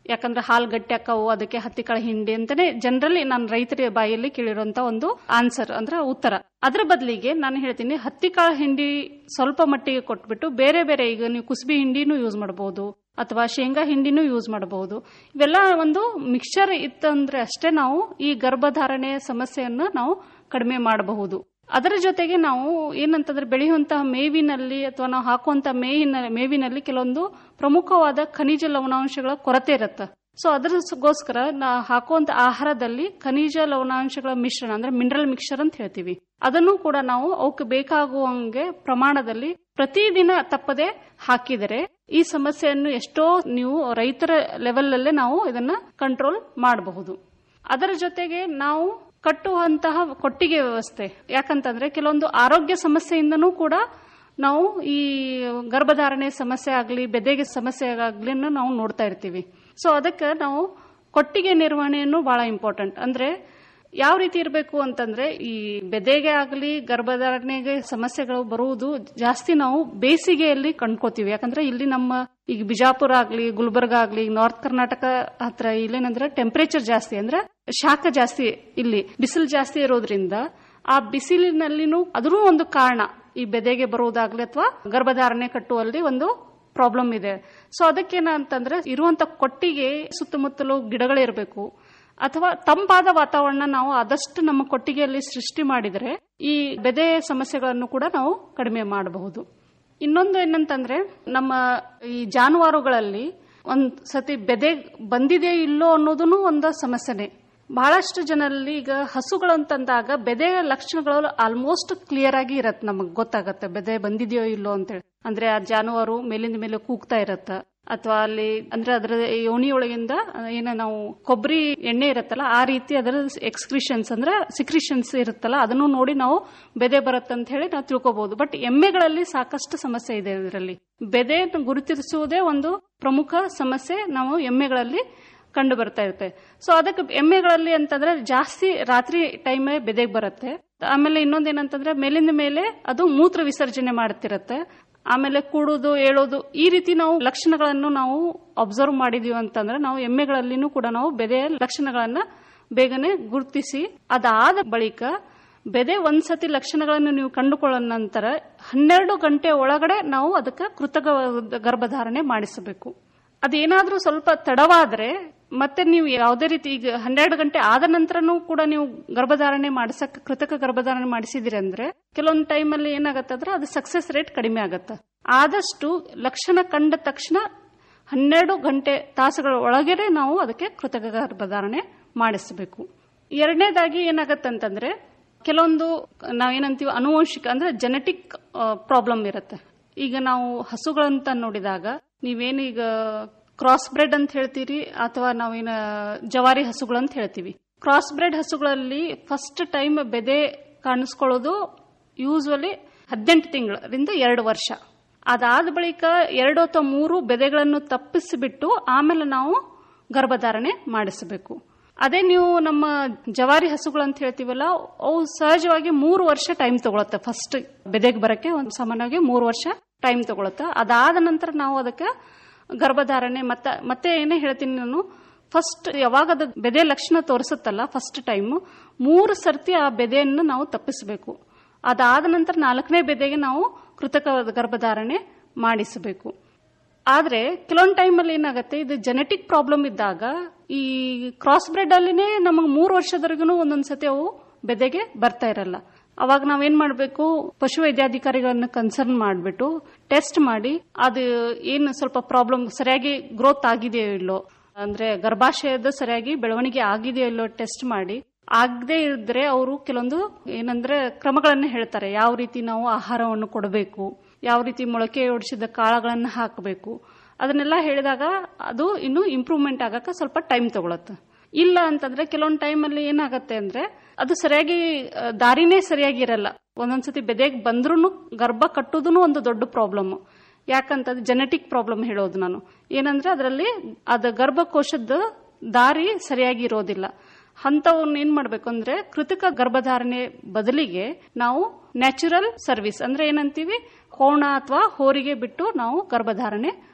ಯಾಕಂದ್ರೆ ಹಾಲು ಗಟ್ಟಿ ಹಾಕವು ಅದಕ್ಕೆ ಹತ್ತಿ ಕಾಳು ಹಿಂಡಿ ಅಂತಾನೆ ಜನರಲಿ ನಾನು ರೈತರ ಬಾಯಲ್ಲಿ ಕೇಳಿರುವಂತ ಒಂದು ಆನ್ಸರ್ ಅಂದ್ರೆ ಉತ್ತರ ಅದ್ರ ಬದಲಿಗೆ ನಾನು ಹೇಳ್ತೀನಿ ಹತ್ತಿ ಕಾಳು ಹಿಂಡಿ ಸ್ವಲ್ಪ ಮಟ್ಟಿಗೆ ಕೊಟ್ಬಿಟ್ಟು ಬೇರೆ ಬೇರೆ ಈಗ ನೀವು ಕುಸುಬಿ ಹಿಂಡಿನೂ ಯೂಸ್ ಮಾಡಬಹುದು ಅಥವಾ ಶೇಂಗಾ ಹಿಂಡಿನೂ ಯೂಸ್ ಮಾಡಬಹುದು ಇವೆಲ್ಲ ಒಂದು ಮಿಕ್ಸ್ಚರ್ ಇತ್ತಂದ್ರೆ ಅಷ್ಟೇ ನಾವು ಈ ಗರ್ಭಧಾರಣೆ ಸಮಸ್ಯೆಯನ್ನ ನಾವು ಕಡಿಮೆ ಮಾಡಬಹುದು ಅದರ ಜೊತೆಗೆ ನಾವು ಏನಂತಂದ್ರೆ ಬೆಳೆಯುವಂತಹ ಮೇವಿನಲ್ಲಿ ಅಥವಾ ನಾವು ಹಾಕುವಂತ ಮೇವಿನ ಮೇವಿನಲ್ಲಿ ಕೆಲವೊಂದು ಪ್ರಮುಖವಾದ ಖನಿಜ ಲವಣಾಂಶಗಳ ಕೊರತೆ ಇರುತ್ತೆ ಸೊ ಅದರಗೋಸ್ಕರ ನಾ ಹಾಕುವಂತ ಆಹಾರದಲ್ಲಿ ಖನಿಜ ಲವಣಾಂಶಗಳ ಮಿಶ್ರಣ ಅಂದ್ರೆ ಮಿನರಲ್ ಮಿಕ್ಸ್ಚರ್ ಅಂತ ಹೇಳ್ತೀವಿ ಅದನ್ನು ಕೂಡ ನಾವು ಅವಕ್ಕೆ ಬೇಕಾಗುವಂಗೆ ಪ್ರಮಾಣದಲ್ಲಿ ಪ್ರತಿದಿನ ತಪ್ಪದೆ ಹಾಕಿದರೆ ಈ ಸಮಸ್ಯೆಯನ್ನು ಎಷ್ಟೋ ನೀವು ರೈತರ ಲೆವೆಲ್ ಅಲ್ಲೇ ನಾವು ಇದನ್ನ ಕಂಟ್ರೋಲ್ ಮಾಡಬಹುದು ಅದರ ಜೊತೆಗೆ ನಾವು ಕಟ್ಟುವಂತಹ ಕೊಟ್ಟಿಗೆ ವ್ಯವಸ್ಥೆ ಯಾಕಂತಂದ್ರೆ ಕೆಲವೊಂದು ಆರೋಗ್ಯ ಸಮಸ್ಯೆಯಿಂದನೂ ಕೂಡ ನಾವು ಈ ಗರ್ಭಧಾರಣೆ ಸಮಸ್ಯೆ ಆಗಲಿ ಬೆದೆಗೆ ಸಮಸ್ಯೆ ಆಗಲಿ ನಾವು ನೋಡ್ತಾ ಇರ್ತೀವಿ ಸೊ ಅದಕ್ಕೆ ನಾವು ಕೊಟ್ಟಿಗೆ ನಿರ್ವಹಣೆಯನ್ನು ಬಹಳ ಇಂಪಾರ್ಟೆಂಟ್ ಅಂದ್ರೆ ಯಾವ ರೀತಿ ಇರಬೇಕು ಅಂತಂದ್ರೆ ಈ ಬೆದೆಗೆ ಆಗಲಿ ಗರ್ಭಧಾರಣೆಗೆ ಸಮಸ್ಯೆಗಳು ಬರುವುದು ಜಾಸ್ತಿ ನಾವು ಬೇಸಿಗೆಯಲ್ಲಿ ಕಂಡ್ಕೋತೀವಿ ಯಾಕಂದ್ರೆ ಇಲ್ಲಿ ನಮ್ಮ ಈಗ ಬಿಜಾಪುರ ಆಗ್ಲಿ ಗುಲ್ಬರ್ಗ ಆಗ್ಲಿ ನಾರ್ತ್ ಕರ್ನಾಟಕ ಹತ್ರ ಇಲ್ಲೇನಂದ್ರೆ ಟೆಂಪರೇಚರ್ ಜಾಸ್ತಿ ಅಂದ್ರೆ ಶಾಖ ಜಾಸ್ತಿ ಇಲ್ಲಿ ಬಿಸಿಲು ಜಾಸ್ತಿ ಇರೋದ್ರಿಂದ ಆ ಬಿಸಿಲಿನಲ್ಲಿನೂ ಅದೂ ಒಂದು ಕಾರಣ ಈ ಬೆದೆಗೆ ಬರುವುದಾಗ್ಲಿ ಅಥವಾ ಗರ್ಭಧಾರಣೆ ಕಟ್ಟುವಲ್ಲಿ ಒಂದು ಪ್ರಾಬ್ಲಮ್ ಇದೆ ಸೊ ಅದಕ್ಕೇನಂತಂದ್ರೆ ಇರುವಂತ ಕೊಟ್ಟಿಗೆ ಸುತ್ತಮುತ್ತಲು ಗಿಡಗಳಿರಬೇಕು ಅಥವಾ ತಂಪಾದ ವಾತಾವರಣ ನಾವು ಆದಷ್ಟು ನಮ್ಮ ಕೊಟ್ಟಿಗೆಯಲ್ಲಿ ಸೃಷ್ಟಿ ಮಾಡಿದರೆ ಈ ಬೆದೆ ಸಮಸ್ಯೆಗಳನ್ನು ಕೂಡ ನಾವು ಕಡಿಮೆ ಮಾಡಬಹುದು ಇನ್ನೊಂದು ಏನಂತಂದ್ರೆ ನಮ್ಮ ಈ ಜಾನುವಾರುಗಳಲ್ಲಿ ಒಂದ್ ಸತಿ ಬೆದೆ ಬಂದಿದೆ ಇಲ್ಲೋ ಅನ್ನೋದನ್ನು ಒಂದು ಸಮಸ್ಯೆನೆ ಬಹಳಷ್ಟು ಜನರಲ್ಲಿ ಈಗ ಹಸುಗಳು ಅಂತಂದಾಗ ಬೆದೆ ಲಕ್ಷಣಗಳು ಆಲ್ಮೋಸ್ಟ್ ಕ್ಲಿಯರ್ ಆಗಿ ಇರತ್ತೆ ನಮಗ್ ಗೊತ್ತಾಗತ್ತೆ ಬೆದೆ ಬಂದಿದೆಯೋ ಇಲ್ಲೋ ಅಂತೇಳಿ ಅಂದ್ರೆ ಆ ಜಾನುವಾರು ಮೇಲಿಂದ ಮೇಲೆ ಕೂಗ್ತಾ ಇರತ್ತ ಅಥವಾ ಅಲ್ಲಿ ಅಂದ್ರೆ ಅದರ ಯೋನಿಯೊಳಗಿಂದ ಏನ ನಾವು ಕೊಬ್ಬರಿ ಎಣ್ಣೆ ಇರುತ್ತಲ್ಲ ಆ ರೀತಿ ಅದರ ಎಕ್ಸ್ಕ್ರಿಷನ್ಸ್ ಅಂದ್ರೆ ಸಿಕ್ರಿಷನ್ಸ್ ಇರುತ್ತಲ್ಲ ಅದನ್ನು ನೋಡಿ ನಾವು ಬೆದೆ ಬರುತ್ತಂತ ಹೇಳಿ ನಾವು ತಿಳ್ಕೊಬಹುದು ಬಟ್ ಎಮ್ಮೆಗಳಲ್ಲಿ ಸಾಕಷ್ಟು ಸಮಸ್ಯೆ ಇದೆ ಇದರಲ್ಲಿ ಬೆದೆ ಗುರುತಿಸುವುದೇ ಒಂದು ಪ್ರಮುಖ ಸಮಸ್ಯೆ ನಾವು ಎಮ್ಮೆಗಳಲ್ಲಿ ಕಂಡು ಬರ್ತಾ ಇರುತ್ತೆ ಸೊ ಅದಕ್ಕೆ ಎಮ್ಮೆಗಳಲ್ಲಿ ಅಂತಂದ್ರೆ ಜಾಸ್ತಿ ರಾತ್ರಿ ಟೈಮ್ ಬೆದೆಗೆ ಬರುತ್ತೆ ಆಮೇಲೆ ಇನ್ನೊಂದೇನಂತಂದ್ರೆ ಮೇಲಿಂದ ಮೇಲೆ ಅದು ಮೂತ್ರ ವಿಸರ್ಜನೆ ಮಾಡುತ್ತಿರತ್ತೆ ಆಮೇಲೆ ಕೂಡುದು ಏಳೋದು ಈ ರೀತಿ ನಾವು ಲಕ್ಷಣಗಳನ್ನು ನಾವು ಅಬ್ಸರ್ವ್ ಮಾಡಿದೀವಿ ಅಂತಂದ್ರೆ ನಾವು ಎಮ್ಮೆಗಳಲ್ಲಿನೂ ಕೂಡ ನಾವು ಬೆದೆಯ ಲಕ್ಷಣಗಳನ್ನ ಬೇಗನೆ ಗುರುತಿಸಿ ಅದಾದ ಬಳಿಕ ಬೆದೆ ಒಂದ್ಸತಿ ಲಕ್ಷಣಗಳನ್ನು ನೀವು ಕಂಡುಕೊಳ್ಳೋ ನಂತರ ಹನ್ನೆರಡು ಗಂಟೆ ಒಳಗಡೆ ನಾವು ಅದಕ್ಕೆ ಕೃತಕ ಗರ್ಭಧಾರಣೆ ಮಾಡಿಸಬೇಕು ಅದೇನಾದ್ರೂ ಸ್ವಲ್ಪ ತಡವಾದ್ರೆ ಮತ್ತೆ ನೀವು ಯಾವುದೇ ರೀತಿ ಈಗ ಹನ್ನೆರಡು ಗಂಟೆ ಆದ ನಂತರನೂ ಕೂಡ ನೀವು ಗರ್ಭಧಾರಣೆ ಮಾಡಿಸಕ್ ಕೃತಕ ಗರ್ಭಧಾರಣೆ ಮಾಡಿಸಿದಿರಿ ಅಂದ್ರೆ ಕೆಲವೊಂದು ಟೈಮ್ ಅಲ್ಲಿ ಏನಾಗತ್ತೆ ಅಂದ್ರೆ ಅದು ಸಕ್ಸಸ್ ರೇಟ್ ಕಡಿಮೆ ಆಗತ್ತೆ ಆದಷ್ಟು ಲಕ್ಷಣ ಕಂಡ ತಕ್ಷಣ ಹನ್ನೆರಡು ಗಂಟೆ ತಾಸುಗಳ ಒಳಗಡೆ ನಾವು ಅದಕ್ಕೆ ಕೃತಕ ಗರ್ಭಧಾರಣೆ ಮಾಡಿಸಬೇಕು ಎರಡನೇದಾಗಿ ಏನಾಗತ್ತಂತಂದ್ರೆ ಕೆಲವೊಂದು ನಾವೇನಂತೀವಿ ಅನುವಂಶಿಕ ಅಂದ್ರೆ ಜೆನೆಟಿಕ್ ಪ್ರಾಬ್ಲಮ್ ಇರುತ್ತೆ ಈಗ ನಾವು ಹಸುಗಳಂತ ನೋಡಿದಾಗ ನೀವೇನೀಗ ಕ್ರಾಸ್ ಬ್ರೆಡ್ ಅಂತ ಹೇಳ್ತೀರಿ ಅಥವಾ ನಾವೇನ ಜವಾರಿ ಹಸುಗಳು ಅಂತ ಹೇಳ್ತೀವಿ ಕ್ರಾಸ್ ಬ್ರೆಡ್ ಹಸುಗಳಲ್ಲಿ ಫಸ್ಟ್ ಟೈಮ್ ಬೆದೆ ಕಾಣಿಸ್ಕೊಳ್ಳೋದು ಯೂಸ್ವಲಿ ಹದಿನೆಂಟು ತಿಂಗಳರಿಂದ ಎರಡು ವರ್ಷ ಅದಾದ ಬಳಿಕ ಎರಡು ಅಥವಾ ಮೂರು ಬೆದೆಗಳನ್ನು ತಪ್ಪಿಸಿಬಿಟ್ಟು ಆಮೇಲೆ ನಾವು ಗರ್ಭಧಾರಣೆ ಮಾಡಿಸಬೇಕು ಅದೇ ನೀವು ನಮ್ಮ ಜವಾರಿ ಹಸುಗಳು ಅಂತ ಹೇಳ್ತೀವಲ್ಲ ಅವು ಸಹಜವಾಗಿ ಮೂರು ವರ್ಷ ಟೈಮ್ ತಗೊಳತ್ತೆ ಫಸ್ಟ್ ಬೆದೆಗೆ ಬರಕ್ಕೆ ಒಂದು ಸಾಮಾನ್ಯವಾಗಿ ಮೂರು ವರ್ಷ ಟೈಮ್ ತಗೊಳುತ್ತೆ ಅದಾದ ನಂತರ ನಾವು ಅದಕ್ಕೆ ಗರ್ಭಧಾರಣೆ ಮತ್ತೆ ಮತ್ತೆ ಏನೇ ಹೇಳ್ತೀನಿ ನಾನು ಫಸ್ಟ್ ಯಾವಾಗ ಅದು ಬೆದೆ ಲಕ್ಷಣ ತೋರಿಸುತ್ತಲ್ಲ ಫಸ್ಟ್ ಟೈಮ್ ಮೂರು ಸರ್ತಿ ಆ ಬೆದೆಯನ್ನು ನಾವು ತಪ್ಪಿಸಬೇಕು ಅದಾದ ನಂತರ ನಾಲ್ಕನೇ ಬೆದೆಗೆ ನಾವು ಕೃತಕ ಗರ್ಭಧಾರಣೆ ಮಾಡಿಸಬೇಕು ಆದ್ರೆ ಕೆಲವೊಂದು ಟೈಮಲ್ಲಿ ಏನಾಗುತ್ತೆ ಇದು ಜೆನೆಟಿಕ್ ಪ್ರಾಬ್ಲಮ್ ಇದ್ದಾಗ ಈ ಕ್ರಾಸ್ ಬ್ರೆಡ್ ಅಲ್ಲಿನೇ ನಮಗೆ ಮೂರು ವರ್ಷದವರೆಗೂ ಒಂದೊಂದ್ಸತಿ ಅವು ಬೆದೆಗೆ ಬರ್ತಾ ಇರಲ್ಲ ಅವಾಗ ನಾವೇನ್ ಮಾಡಬೇಕು ಪಶು ವೈದ್ಯಾಧಿಕಾರಿಗಳನ್ನ ಕನ್ಸರ್ನ್ ಮಾಡಿಬಿಟ್ಟು ಟೆಸ್ಟ್ ಮಾಡಿ ಅದು ಏನು ಸ್ವಲ್ಪ ಪ್ರಾಬ್ಲಮ್ ಸರಿಯಾಗಿ ಗ್ರೋತ್ ಆಗಿದೆಯೋ ಇಲ್ಲೋ ಅಂದ್ರೆ ಗರ್ಭಾಶಯದ ಸರಿಯಾಗಿ ಬೆಳವಣಿಗೆ ಆಗಿದೆಯೋ ಇಲ್ಲೋ ಟೆಸ್ಟ್ ಮಾಡಿ ಆಗದೆ ಇದ್ರೆ ಅವರು ಕೆಲವೊಂದು ಏನಂದ್ರೆ ಕ್ರಮಗಳನ್ನ ಹೇಳ್ತಾರೆ ಯಾವ ರೀತಿ ನಾವು ಆಹಾರವನ್ನು ಕೊಡಬೇಕು ಯಾವ ರೀತಿ ಮೊಳಕೆ ಒಡಿಸಿದ ಕಾಳಗಳನ್ನ ಹಾಕಬೇಕು ಅದನ್ನೆಲ್ಲ ಹೇಳಿದಾಗ ಅದು ಇನ್ನು ಇಂಪ್ರೂವ್ಮೆಂಟ್ ಆಗಕ್ಕೆ ಸ್ವಲ್ಪ ಟೈಮ್ ತಗೊಳತ್ತೆ ಇಲ್ಲ ಅಂತಂದ್ರೆ ಕೆಲವೊಂದು ಟೈಮಲ್ಲಿ ಏನಾಗತ್ತೆ ಅಂದ್ರೆ ಅದು ಸರಿಯಾಗಿ ದಾರಿನೇ ಸರಿಯಾಗಿ ಇರಲ್ಲ ಒಂದೊಂದ್ಸತಿ ಬೆದೆಗೆ ಬಂದ್ರೂ ಗರ್ಭ ಕಟ್ಟೋದೂ ಒಂದು ದೊಡ್ಡ ಪ್ರಾಬ್ಲಮ್ ಯಾಕಂತಂದ್ರೆ ಜೆನೆಟಿಕ್ ಪ್ರಾಬ್ಲಮ್ ಹೇಳೋದು ನಾನು ಏನಂದ್ರೆ ಅದರಲ್ಲಿ ಅದ ಗರ್ಭಕೋಶದ ದಾರಿ ಸರಿಯಾಗಿ ಇರೋದಿಲ್ಲ ಅಂತವನ್ನ ಏನ್ ಮಾಡ್ಬೇಕು ಅಂದ್ರೆ ಕೃತಕ ಗರ್ಭಧಾರಣೆ ಬದಲಿಗೆ ನಾವು ನ್ಯಾಚುರಲ್ ಸರ್ವಿಸ್ ಅಂದ್ರೆ ಏನಂತೀವಿ ಕೋಣ ಅಥವಾ ಹೋರಿಗೆ ಬಿಟ್ಟು ನಾವು ಗರ್ಭಧಾರಣೆ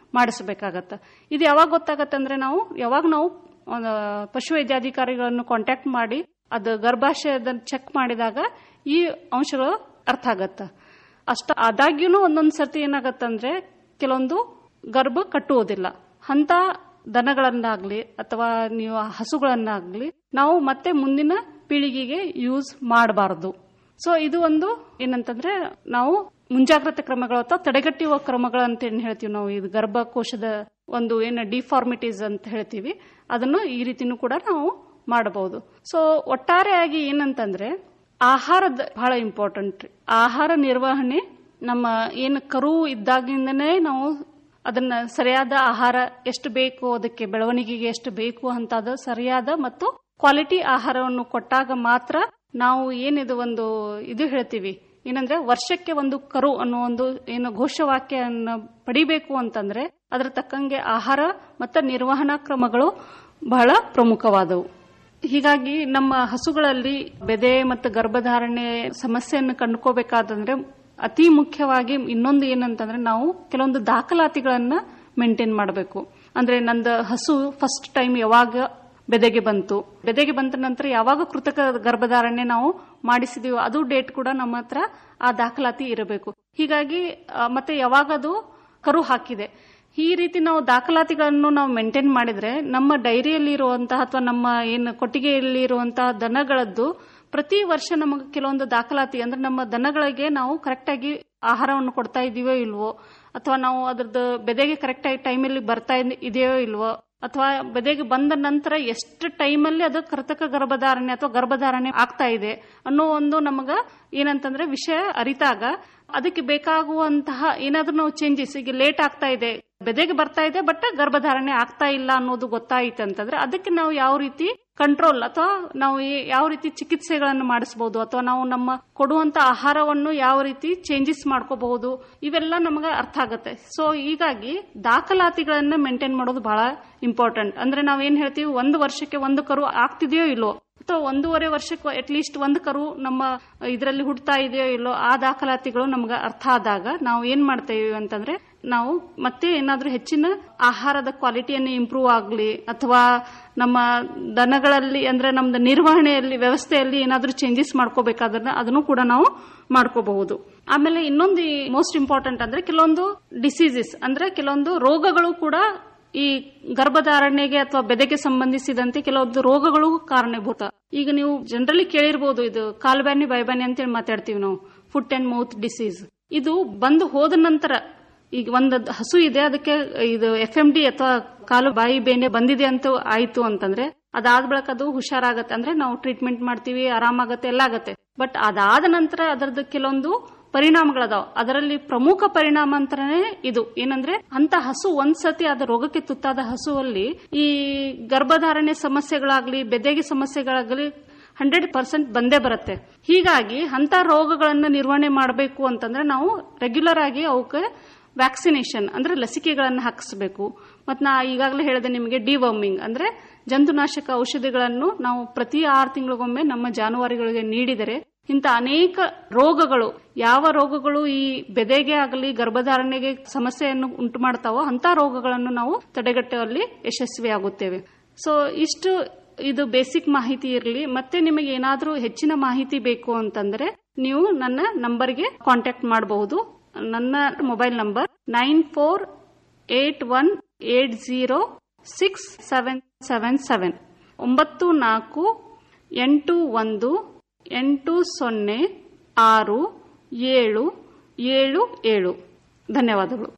ಮಾಡಿಸಬೇಕಾಗತ್ತ ಇದು ಯಾವಾಗ ಗೊತ್ತಾಗತ್ತೆ ಅಂದ್ರೆ ನಾವು ಯಾವಾಗ ನಾವು ಆ, ಪಶು ವೈದ್ಯಾಧಿಕಾರಿಗಳನ್ನು ಕಾಂಟ್ಯಾಕ್ಟ್ ಮಾಡಿ ಅದು ಗರ್ಭಾಶಯದ ಚೆಕ್ ಮಾಡಿದಾಗ ಈ ಅಂಶಗಳು ಅರ್ಥ ಆಗತ್ತ ಅಷ್ಟ ಆದಾಗ್ಯೂ ಒಂದೊಂದ್ ಸರ್ತಿ ಏನಾಗತ್ತಂದ್ರೆ ಕೆಲವೊಂದು ಗರ್ಭ ಕಟ್ಟುವುದಿಲ್ಲ ಅಂತ ದನಗಳನ್ನಾಗ್ಲಿ ಅಥವಾ ನೀವು ಹಸುಗಳನ್ನಾಗ್ಲಿ ನಾವು ಮತ್ತೆ ಮುಂದಿನ ಪೀಳಿಗೆಗೆ ಯೂಸ್ ಮಾಡಬಾರದು ಸೊ ಇದು ಒಂದು ಏನಂತಂದ್ರೆ ನಾವು ಮುಂಜಾಗ್ರತೆ ಕ್ರಮಗಳು ಅಥವಾ ತಡೆಗಟ್ಟುವ ಕ್ರಮಗಳು ಅಂತ ಏನ್ ಹೇಳ್ತೀವಿ ನಾವು ಇದು ಗರ್ಭಕೋಶದ ಒಂದು ಏನು ಡಿಫಾರ್ಮಿಟೀಸ್ ಅಂತ ಹೇಳ್ತೀವಿ ಅದನ್ನು ಈ ರೀತಿನೂ ಕೂಡ ನಾವು ಮಾಡಬಹುದು ಸೊ ಒಟ್ಟಾರೆಯಾಗಿ ಏನಂತಂದ್ರೆ ಆಹಾರದ ಬಹಳ ಇಂಪಾರ್ಟೆಂಟ್ ರೀ ಆಹಾರ ನಿರ್ವಹಣೆ ನಮ್ಮ ಏನು ಕರು ಇದ್ದಾಗಿಂದನೇ ನಾವು ಅದನ್ನ ಸರಿಯಾದ ಆಹಾರ ಎಷ್ಟು ಬೇಕು ಅದಕ್ಕೆ ಬೆಳವಣಿಗೆಗೆ ಎಷ್ಟು ಬೇಕು ಅಂತದ ಸರಿಯಾದ ಮತ್ತು ಕ್ವಾಲಿಟಿ ಆಹಾರವನ್ನು ಕೊಟ್ಟಾಗ ಮಾತ್ರ ನಾವು ಏನಿದು ಒಂದು ಇದು ಹೇಳ್ತೀವಿ ಏನಂದ್ರೆ ವರ್ಷಕ್ಕೆ ಒಂದು ಕರು ಅನ್ನೋ ಒಂದು ಏನು ಘೋಷವಾಕ್ಯವನ್ನು ಪಡಿಬೇಕು ಅಂತಂದ್ರೆ ಅದರ ತಕ್ಕಂಗೆ ಆಹಾರ ಮತ್ತು ನಿರ್ವಹಣಾ ಕ್ರಮಗಳು ಬಹಳ ಪ್ರಮುಖವಾದವು ಹೀಗಾಗಿ ನಮ್ಮ ಹಸುಗಳಲ್ಲಿ ಬೆದೆ ಮತ್ತು ಗರ್ಭಧಾರಣೆ ಸಮಸ್ಯೆಯನ್ನು ಕಂಡುಕೋಬೇಕಾದಂದ್ರೆ ಅತಿ ಮುಖ್ಯವಾಗಿ ಇನ್ನೊಂದು ಏನಂತಂದ್ರೆ ನಾವು ಕೆಲವೊಂದು ದಾಖಲಾತಿಗಳನ್ನ ಮೇಂಟೈನ್ ಮಾಡಬೇಕು ಅಂದ್ರೆ ನಂದು ಹಸು ಫಸ್ಟ್ ಟೈಮ್ ಯಾವಾಗ ಬೆದೆಗೆ ಬಂತು ಬೆದೆಗೆ ಬಂದ ನಂತರ ಯಾವಾಗ ಕೃತಕ ಗರ್ಭಧಾರಣೆ ನಾವು ಮಾಡಿಸಿದೀವೋ ಅದು ಡೇಟ್ ಕೂಡ ನಮ್ಮ ಹತ್ರ ಆ ದಾಖಲಾತಿ ಇರಬೇಕು ಹೀಗಾಗಿ ಆ, ಮತ್ತೆ ಯಾವಾಗ ಅದು ಕರು ಹಾಕಿದೆ ಈ ರೀತಿ ನಾವು ದಾಖಲಾತಿಗಳನ್ನು ನಾವು ಮೇಂಟೈನ್ ಮಾಡಿದ್ರೆ ನಮ್ಮ ಡೈರಿಯಲ್ಲಿ ಇರುವಂತಹ ಅಥವಾ ನಮ್ಮ ಏನು ಕೊಟ್ಟಿಗೆಯಲ್ಲಿ ಇರುವಂತಹ ದನಗಳದ್ದು ಪ್ರತಿ ವರ್ಷ ನಮಗೆ ಕೆಲವೊಂದು ದಾಖಲಾತಿ ಅಂದ್ರೆ ನಮ್ಮ ದನಗಳಿಗೆ ನಾವು ಕರೆಕ್ಟಾಗಿ ಆಹಾರವನ್ನು ಕೊಡ್ತಾ ಇದೀವೋ ಇಲ್ವೋ ಅಥವಾ ನಾವು ಅದ್ರದ್ದು ಬೆದೆಗೆ ಕರೆಕ್ಟಾಗಿ ಟೈಮಲ್ಲಿ ಬರ್ತಾ ಇದ್- ಇದೆಯೋ ಇಲ್ವೋ ಅಥವಾ ಬೆದೆಗೆ ಬಂದ ನಂತರ ಎಷ್ಟು ಟೈಮಲ್ಲಿ ಅದು ಕೃತಕ ಗರ್ಭಧಾರಣೆ ಅಥವಾ ಗರ್ಭಧಾರಣೆ ಆಗ್ತಾ ಇದೆ ಅನ್ನೋ ಒಂದು ನಮಗ ಏನಂತಂದ್ರೆ ವಿಷಯ ಅರಿತಾಗ ಅದಕ್ಕೆ ಬೇಕಾಗುವಂತಹ ಏನಾದ್ರೂ ನಾವು ಚೇಂಜಸ್ ಈಗ ಲೇಟ್ ಆಗ್ತಾ ಇದೆ ಬೆದೆಗೆ ಬರ್ತಾ ಇದೆ ಬಟ್ ಗರ್ಭಧಾರಣೆ ಆಗ್ತಾ ಇಲ್ಲ ಅನ್ನೋದು ಗೊತ್ತಾಯ್ತು ಅಂತಂದ್ರೆ ಅದಕ್ಕೆ ನಾವು ಯಾವ ರೀತಿ ಕಂಟ್ರೋಲ್ ಅಥವಾ ನಾವು ಈ- ಯಾವ ರೀತಿ ಚಿಕಿತ್ಸೆಗಳನ್ನು ಮಾಡಿಸಬಹುದು ಅಥವಾ ನಾವು ನಮ್ಮ ಕೊಡುವಂತ ಆಹಾರವನ್ನು ಯಾವ ರೀತಿ ಚೇಂಜಸ್ ಮಾಡ್ಕೋಬಹುದು ಇವೆಲ್ಲ ನಮಗೆ ಅರ್ಥ ಆಗುತ್ತೆ ಸೊ ಹೀಗಾಗಿ ದಾಖಲಾತಿಗಳನ್ನ ಮೇಂಟೈನ್ ಮಾಡೋದು ಬಹಳ ಇಂಪಾರ್ಟೆಂಟ್ ಅಂದ್ರೆ ನಾವೇನ್ ಹೇಳ್ತೀವಿ ಒಂದು ವರ್ಷಕ್ಕೆ ಒಂದು ಕರು ಆಗ್ತಿದೆಯೋ ಇಲ್ಲೋ ಅಥವಾ ಒಂದೂವರೆ ವರ್ಷಕ್ಕೆ ಅಟ್ಲೀಸ್ಟ್ ಒಂದು ಕರು ನಮ್ಮ ಇದರಲ್ಲಿ ಹುಡ್ತಾ ಇದೆಯೋ ಇಲ್ಲೋ ಆ ದಾಖಲಾತಿಗಳು ನಮ್ಗೆ ಅರ್ಥ ಆದಾಗ ನಾವು ಏನ್ ಮಾಡ್ತೇವೆ ಅಂತಂದ್ರೆ ನಾವು ಮತ್ತೆ ಏನಾದ್ರೂ ಹೆಚ್ಚಿನ ಆಹಾರದ ಕ್ವಾಲಿಟಿಯನ್ನು ಇಂಪ್ರೂವ್ ಆಗಲಿ ಅಥವಾ ನಮ್ಮ ದನಗಳಲ್ಲಿ ಅಂದ್ರೆ ನಮ್ದು ನಿರ್ವಹಣೆಯಲ್ಲಿ ವ್ಯವಸ್ಥೆಯಲ್ಲಿ ಏನಾದ್ರೂ ಚೇಂಜಸ್ ಮಾಡ್ಕೋಬೇಕಾದ್ರೆ ಅದನ್ನು ಕೂಡ ನಾವು ಮಾಡ್ಕೋಬಹುದು ಆಮೇಲೆ ಇನ್ನೊಂದು ಮೋಸ್ಟ್ ಇಂಪಾರ್ಟೆಂಟ್ ಅಂದ್ರೆ ಕೆಲವೊಂದು ಡಿಸೀಸಸ್ ಅಂದ್ರೆ ಕೆಲವೊಂದು ರೋಗಗಳು ಕೂಡ ಈ ಗರ್ಭಧಾರಣೆಗೆ ಅಥವಾ ಬೆದೆಗೆ ಸಂಬಂಧಿಸಿದಂತೆ ಕೆಲವೊಂದು ರೋಗಗಳು ಕಾರಣೀಭೂತ ಈಗ ನೀವು ಜನರಲಿ ಕೇಳಿರ್ಬೋದು ಇದು ಕಾಲ್ಬ್ಯಾನಿ ಬೈಬ್ಯಾನಿ ಅಂತೇಳಿ ಮಾತಾಡ್ತೀವಿ ನಾವು ಫುಟ್ ಅಂಡ್ ಮೌತ್ ಡಿಸೀಸ್ ಇದು ಬಂದು ಹೋದ ನಂತರ ಈಗ ಒಂದು ಹಸು ಇದೆ ಅದಕ್ಕೆ ಇದು ಎಫ್ ಎಂ ಡಿ ಅಥವಾ ಕಾಲು ಬಾಯಿ ಬೇನೆ ಬಂದಿದೆ ಅಂತ ಆಯ್ತು ಅಂತಂದ್ರೆ ಅದಾದ ಬಳಿಕ ಅದು ಹುಷಾರಾಗತ್ತೆ ಅಂದ್ರೆ ನಾವು ಟ್ರೀಟ್ಮೆಂಟ್ ಮಾಡ್ತೀವಿ ಆರಾಮಾಗತ್ತೆ ಎಲ್ಲ ಆಗತ್ತೆ ಬಟ್ ಅದಾದ ನಂತರ ಅದರದ್ದು ಕೆಲವೊಂದು ಪರಿಣಾಮಗಳದಾವ ಅದರಲ್ಲಿ ಪ್ರಮುಖ ಪರಿಣಾಮ ಅಂತಾನೆ ಇದು ಏನಂದ್ರೆ ಅಂತ ಹಸು ಒಂದ್ಸತಿ ಅದ ರೋಗಕ್ಕೆ ತುತ್ತಾದ ಹಸುವಲ್ಲಿ ಈ ಗರ್ಭಧಾರಣೆ ಸಮಸ್ಯೆಗಳಾಗ್ಲಿ ಬೆದೆಗೆ ಸಮಸ್ಯೆಗಳಾಗ್ಲಿ ಹಂಡ್ರೆಡ್ ಪರ್ಸೆಂಟ್ ಬಂದೇ ಬರುತ್ತೆ ಹೀಗಾಗಿ ಅಂತ ರೋಗಗಳನ್ನ ನಿರ್ವಹಣೆ ಮಾಡಬೇಕು ಅಂತಂದ್ರೆ ನಾವು ರೆಗ್ಯುಲರ್ ಆಗಿ ಅವಕ್ಕೆ ವ್ಯಾಕ್ಸಿನೇಷನ್ ಅಂದ್ರೆ ಲಸಿಕೆಗಳನ್ನು ಹಾಕಿಸಬೇಕು ಮತ್ತು ನಾ ಈಗಾಗಲೇ ಹೇಳಿದೆ ನಿಮಗೆ ಡಿವರ್ಮಿಂಗ್ ಅಂದ್ರೆ ಜಂತುನಾಶಕ ಔಷಧಿಗಳನ್ನು ನಾವು ಪ್ರತಿ ಆರು ತಿಂಗಳಿಗೊಮ್ಮೆ ನಮ್ಮ ಜಾನುವಾರುಗಳಿಗೆ ನೀಡಿದರೆ ಇಂಥ ಅನೇಕ ರೋಗಗಳು ಯಾವ ರೋಗಗಳು ಈ ಬೆದೆಗೆ ಆಗಲಿ ಗರ್ಭಧಾರಣೆಗೆ ಸಮಸ್ಯೆಯನ್ನು ಉಂಟು ಮಾಡ್ತಾವೋ ಅಂತ ರೋಗಗಳನ್ನು ನಾವು ತಡೆಗಟ್ಟುವಲ್ಲಿ ಯಶಸ್ವಿಯಾಗುತ್ತೇವೆ ಸೊ ಇಷ್ಟು ಇದು ಬೇಸಿಕ್ ಮಾಹಿತಿ ಇರಲಿ ಮತ್ತೆ ನಿಮಗೆ ಏನಾದರೂ ಹೆಚ್ಚಿನ ಮಾಹಿತಿ ಬೇಕು ಅಂತಂದ್ರೆ ನೀವು ನನ್ನ ನಂಬರ್ಗೆ ಕಾಂಟ್ಯಾಕ್ಟ್ ಮಾಡಬಹುದು ನನ್ನ mobile number nine four eight one eight zero six seven seven seven ಒಂಬತ್ತು ನಾಲ್ಕು ಎಂಟು ಒಂದು ಎಂಟು ಸೊನ್ನೆ ಆರು ಏಳು ಏಳು ಏಳು ಧನ್ಯವಾದಗಳು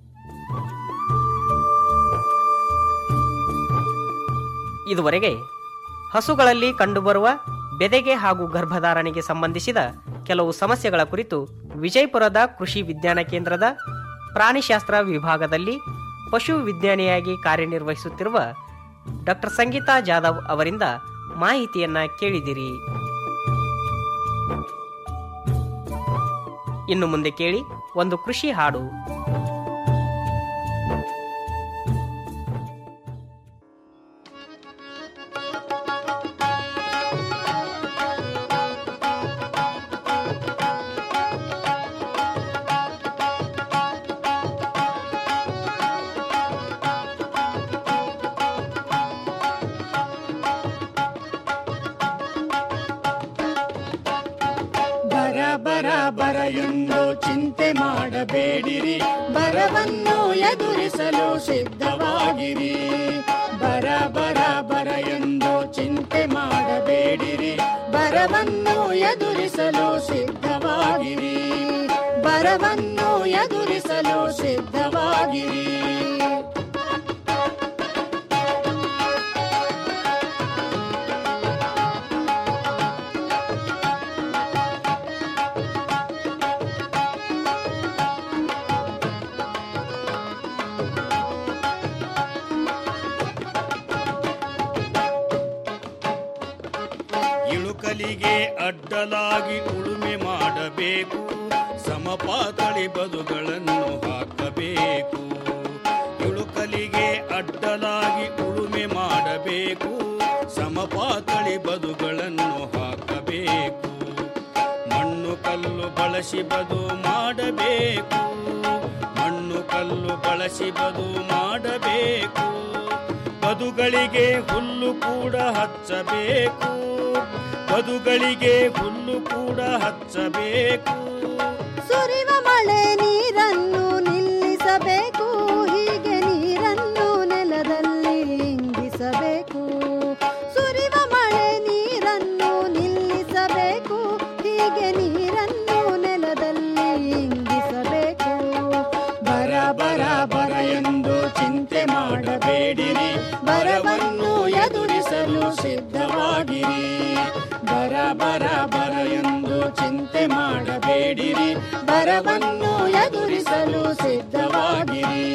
ಇದುವರೆಗೆ ಹಸುಗಳಲ್ಲಿ ಕಂಡುಬರುವ ಬೆದೆಗೆ ಹಾಗೂ ಗರ್ಭಧಾರಣೆಗೆ ಸಂಬಂಧಿಸಿದ ಕೆಲವು ಸಮಸ್ಯೆಗಳ ಕುರಿತು ವಿಜಯಪುರದ ಕೃಷಿ ವಿಜ್ಞಾನ ಕೇಂದ್ರದ ಪ್ರಾಣಿಶಾಸ್ತ್ರ ವಿಭಾಗದಲ್ಲಿ ಪಶು ವಿಜ್ಞಾನಿಯಾಗಿ ಕಾರ್ಯನಿರ್ವಹಿಸುತ್ತಿರುವ ಡಾಕ್ಟರ್ ಸಂಗೀತಾ ಜಾಧವ್ ಅವರಿಂದ ಮಾಹಿತಿಯನ್ನ ಕೇಳಿದಿರಿ ಇನ್ನು ಮುಂದೆ ಕೇಳಿ ಒಂದು ಕೃಷಿ ಹಾಡು ಬರ ಬರ ಎಂದು ಚಿಂತೆ ಮಾಡಬೇಡಿರಿ ಬರವನ್ನು ಎದುರಿಸಲು ಸಿದ್ಧವಾಗಿರಿ ಬರ ಬರ ಬರ ಎಂದು ಚಿಂತೆ ಮಾಡಬೇಡಿರಿ ಬರವನ್ನು ಎದುರಿಸಲು ಸಿದ್ಧವಾಗಿರಿ ಬರವನ್ನು ಎದುರಿಸಲು ಸಿದ್ಧವಾಗಿರಿ ಇಳುಕಲಿಗೆ ಅಡ್ಡಲಾಗಿ ಉಳುಮೆ ಮಾಡಬೇಕು ಸಮಪಾತಳಿ ಬದುಗಳನ್ನು ಹಾಕಬೇಕು ಇಳುಕಲಿಗೆ ಅಡ್ಡಲಾಗಿ ಉಳುಮೆ ಮಾಡಬೇಕು ಸಮಪಾತಳಿ ಬದುಗಳನ್ನು ಹಾಕಬೇಕು ಮಣ್ಣು ಕಲ್ಲು ಬಳಸಿ ಬದು ಮಾಡಬೇಕು ಮಣ್ಣು ಕಲ್ಲು ಬಳಸಿ ಬದು ಮಾಡಬೇಕು ಬದುಗಳಿಗೆ ಹುಲ್ಲು ಕೂಡ ಹಚ್ಚಬೇಕು ಬದುಗಳಿಗೆ ಹುಲ್ಲು ಕೂಡ ಹಚ್ಚಬೇಕು ಸುರಿವ ಮಳೆ ನೀರನ್ನು ನಿಲ್ಲಿಸಬೇಕು ಹೀಗೆ ನೀರನ್ನು ನೆಲದಲ್ಲಿ ಇಂಗಿಸಬೇಕು ಸುರಿವ ಮಳೆ ನೀರನ್ನು ನಿಲ್ಲಿಸಬೇಕು ಹೀಗೆ ನೀರನ್ನು ನೆಲದಲ್ಲಿ ಇಂಗಿಸಬೇಕು ಬರ ಬರ ಬರ ಎಂದು ಚಿಂತೆ ಮಾಡಬೇಡಿರಿ ಬರವನ್ನು ಎದುರಿಸಲು ಸಿದ್ಧವಾಗಿರಿ ಬರ ಬರ ಬರ ಎಂದು ಚಿಂತೆ ಮಾಡಬೇಡಿರಿ ಬರವನ್ನು ಎದುರಿಸಲು ಸಿದ್ಧವಾಗಿರಿ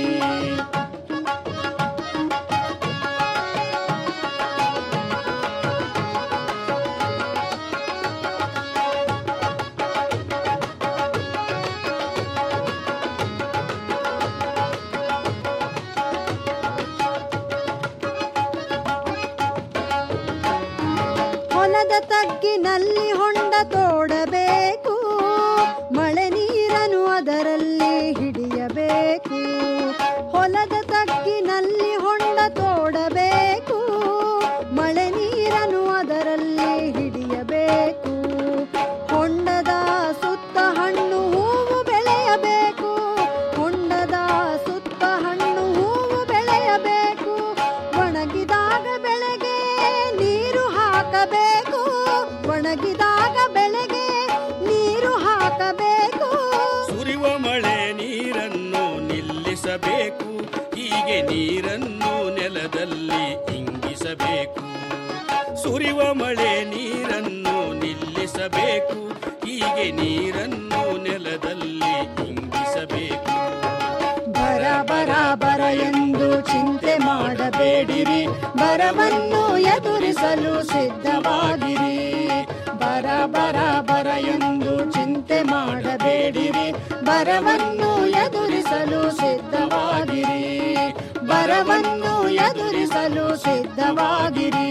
ಹೊಲದ ತಗ್ಗಿನಲ್ಲಿ ಹೊಂಡ ತೋಡಬೇಕು ಮಳೆ ನೀರನ್ನು ಅದರಲ್ಲಿ ಹಿಡಿಯಬೇಕು ಹೊಲದ ತಗ್ಗಿನಲ್ಲಿ ಹೊಂಡ ತೋಡಬೇಕು ಮಳೆ ನೀರನ್ನು ಅದರಲ್ಲಿ ಹಿಡಿಯಬೇಕು ಹೊಂಡದ ಸುತ್ತ ಹಣ್ಣು ಹೂವು ಬೆಳೆಯಬೇಕು ಹೊಂಡದ ಸುತ್ತ ಹಣ್ಣು ಹೂವು ಬೆಳೆಯಬೇಕು ಒಣಗಿದಾಗ ಬೆಳೆಗೆ ನೀರು ಹಾಕಬೇಕು ಒಣಗಿದಾಗ ಬೆಳೆಗೆ ನೀರು ಹಾಕಬೇಕು ಸುರಿವ ಮಳೆ ನೀರನ್ನು ನಿಲ್ಲಿಸಬೇಕು ಹೀಗೆ ನೀರನ್ನು ನೆಲದಲ್ಲಿ ಇಂಗಿಸಬೇಕು ಸುರಿವ ಮಳೆ ನೀರನ್ನು ನಿಲ್ಲಿಸಬೇಕು ಹೀಗೆ ನೀರನ್ನು ನೆಲದಲ್ಲಿ ಇಂಗಿಸಬೇಕು ಬರ ಬರ ಬರ ಎಂದು ಚಿಂತೆ ಮಾಡಬೇಡಿರಿ ಬರವನ್ನು ಎದುರಿಸಲು ಸಿದ್ಧವಾಗಿರಿ ಬರ ಬರ ಬರ ಎಂದು ಚಿಂತೆ ಮಾಡಬೇಡಿರಿ ಬರವನ್ನು ಎದುರಿಸಲು ಸಿದ್ಧವಾಗಿರಿ ಬರವನ್ನು ಎದುರಿಸಲು ಸಿದ್ಧವಾಗಿರಿ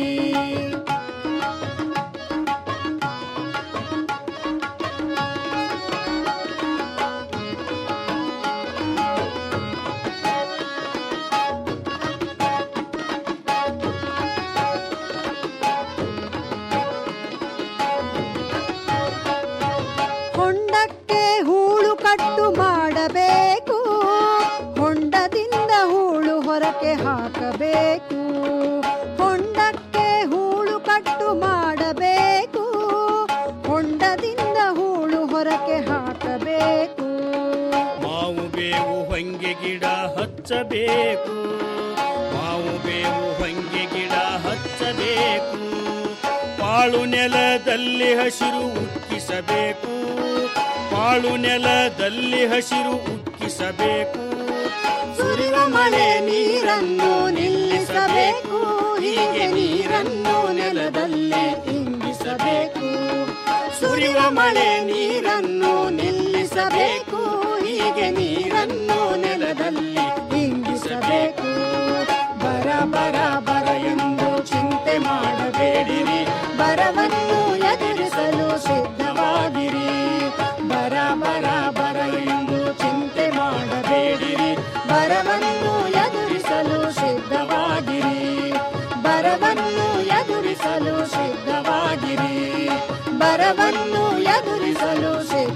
ಹೊಂಡಕ್ಕೆ ಹೂಳು ಕಟ್ಟು ಮಾಡಬೇಕು ಹೊಂಡದಿಂದ ಹೂಳು ಹೊರಕ್ಕೆ ಹಾಕಬೇಕು ಹೊಂಡಕ್ಕೆ ಹೂಳು ಕಟ್ಟು ಮಾಡಬೇಕು ಹೊಂಡದಿಂದ ಹೂಳು ಹೊರಕ್ಕೆ ಹಾಕಬೇಕು ಮಾವು ಬೇವು ಹೊಂಗೆ ಗಿಡ ಹಚ್ಚಬೇಕು ಮಾವು ಬೇವು ಹೊಂಗೆ ಗಿಡ ಹಚ್ಚಬೇಕು ಪಾಳು ನೆಲದಲ್ಲಿ ಹಸಿರು ಉಕ್ಕಿಸಬೇಕು ಪಾಳು ನೆಲದಲ್ಲಿ ಹಸಿರು ಉಕ್ಕಿಸಬೇಕು ಸುರಿವ ಮಳೆ ನೀರನ್ನು ನಿಲ್ಲಿಸಬೇಕು ಹೀಗೆ ನೀರನ್ನು ನೆಲದಲ್ಲಿ ಇಂಗಿಸಬೇಕು ಸುರಿವ ಮಳೆ ನೀರನ್ನು ನಿಲ್ಲಿಸಬೇಕು ಹೀಗೆ ನೀರನ್ನು ನೆಲದಲ್ಲಿ ಇಂಗಿಸಬೇಕು ಬರ ಬರ ಬರ ಎಂದು ಚಿಂತೆ ಮಾಡಬೇಡಿರಿ ಬರವನ್ನು ಎದುರಿಸಲು ಸಿದ್ಧವಾಗಿರಿ ಬರ ಬರ ಬರ ಎಂದು ಚಿಂತೆ ಮಾಡಬೇಡಿರಿ ಬರವನ್ನು ಎದುರಿಸಲು ಸಿದ್ಧವಾಗಿರಿ ಬರವನ್ನು ಎದುರಿಸಲು ಸಿದ್ಧವಾಗಿರಿ ಬರವನ್ನು ಎದುರಿಸಲು ಸಿದ್ಧ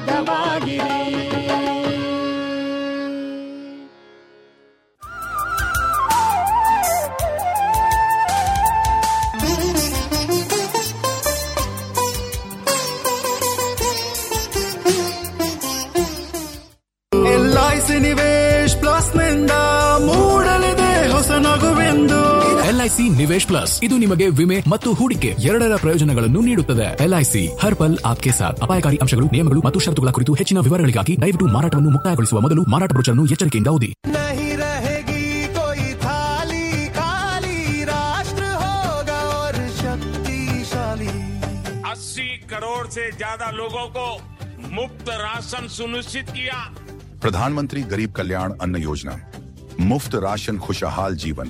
ಎಲ್ಐಸಿ ನಿವೇಶ್ ಪ್ಲಸ್ ಇದು ನಿಮಗೆ ವಿಮೆ ಮತ್ತು ಹೂಡಿಕೆ ಎರಡರ ಪ್ರಯೋಜನಗಳನ್ನು ನೀಡುತ್ತದೆ ಎಲ್ಐಸಿ ಹರ್ ಪಲ್ ಆಪ್ಕೆ ಸಾಥ್ ಅಪಾಯಕಾರಿ ಅಂಶಗಳು ನಿಯಮಗಳು ಮತ್ತು ಷರತ್ತುಗಳ ಕುರಿತು ಹೆಚ್ಚಿನ ವಿವರಗಳಿಗಾಗಿ ದಯವಿಟ್ಟು ಮಾರಾಟವನ್ನು ಮುಕ್ತಾಯಗೊಳಿಸುವ ಮೊದಲು ಮಾರಾಟ ಬ್ರೋಚರ್ನ್ನು ಎಚ್ಚರಿಕೆಯಿಂದ ಓದಿ नहीं रहेगी कोई थाली खाली राष्ट्र होगा और शक्तिशाली अस्सी करोड़ से ज्यादा लोगों को मुफ्त राशन सुनिश्चित किया प्रधानमंत्री गरीब कल्याण अन्न योजना मुफ्त राशन खुशहाल जीवन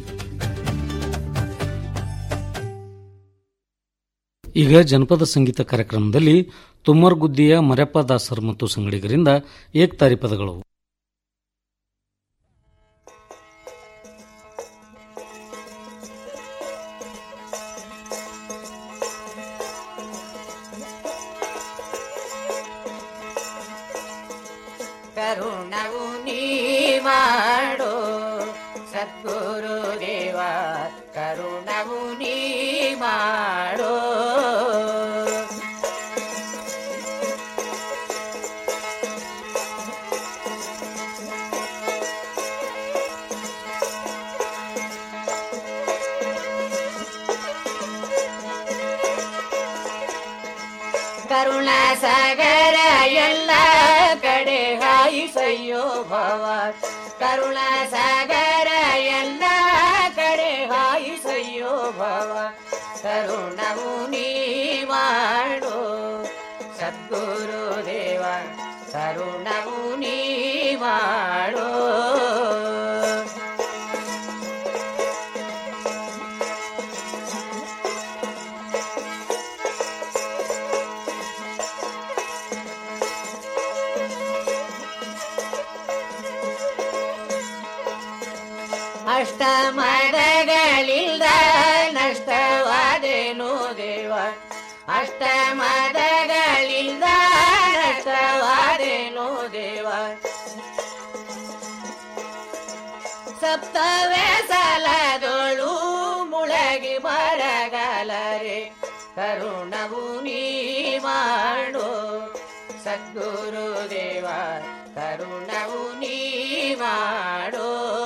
ಈಗ ಜನಪದ ಸಂಗೀತ ಕಾರ್ಯಕ್ರಮದಲ್ಲಿ ತುಮ್ಮರ್ಗುದ್ದಿಯ ಮರೆಪ್ಪ ದಾಸರ್ ಮತ್ತು ಸಂಗಡಿಗರಿಂದ ಏಕ್ತಾರಿ ಪದಗಳು ಕರುಣವು ನೀ ಮಾಡೋ ಸದ್ಗುರು ದೇವ ಕರುಣವು ನೀ ಮಾಡೋ ಕರುಣ ಸಾಗರ ಎಲ್ಲ ಕಡೆ ಹಾಯಿಸಯ್ಯೋ ಭವ ಕರುಣ ಸಾಗರ ಎಲ್ಲ ಕಡೆ ಹಾಯಿಸಯ್ಯೋ ಭವ ಕರುಣವು ನೀ ಮಾಡೋ ಸದ್ಗುರು ದೇವ ಕರುಣವು ನೀ ಮಾಡೋ ಅಷ್ಟಮದಗಳಿಂದ ನಷ್ಟವಾದೇನು ದೇವ ಅಷ್ಟಮದಗಳಿಂದ ನಷ್ಟವಾದೇನು ದೇವ ಸಪ್ತವೇ ಸಲದೊಳು ಮುಳಗಿ ಬರಗಲರೆ ಕರುಣವು ನೀ ಮಾಡೋ ಸದ್ಗುರು ದೇವ ಕರುಣವು ನೀ ಮಾಡೋ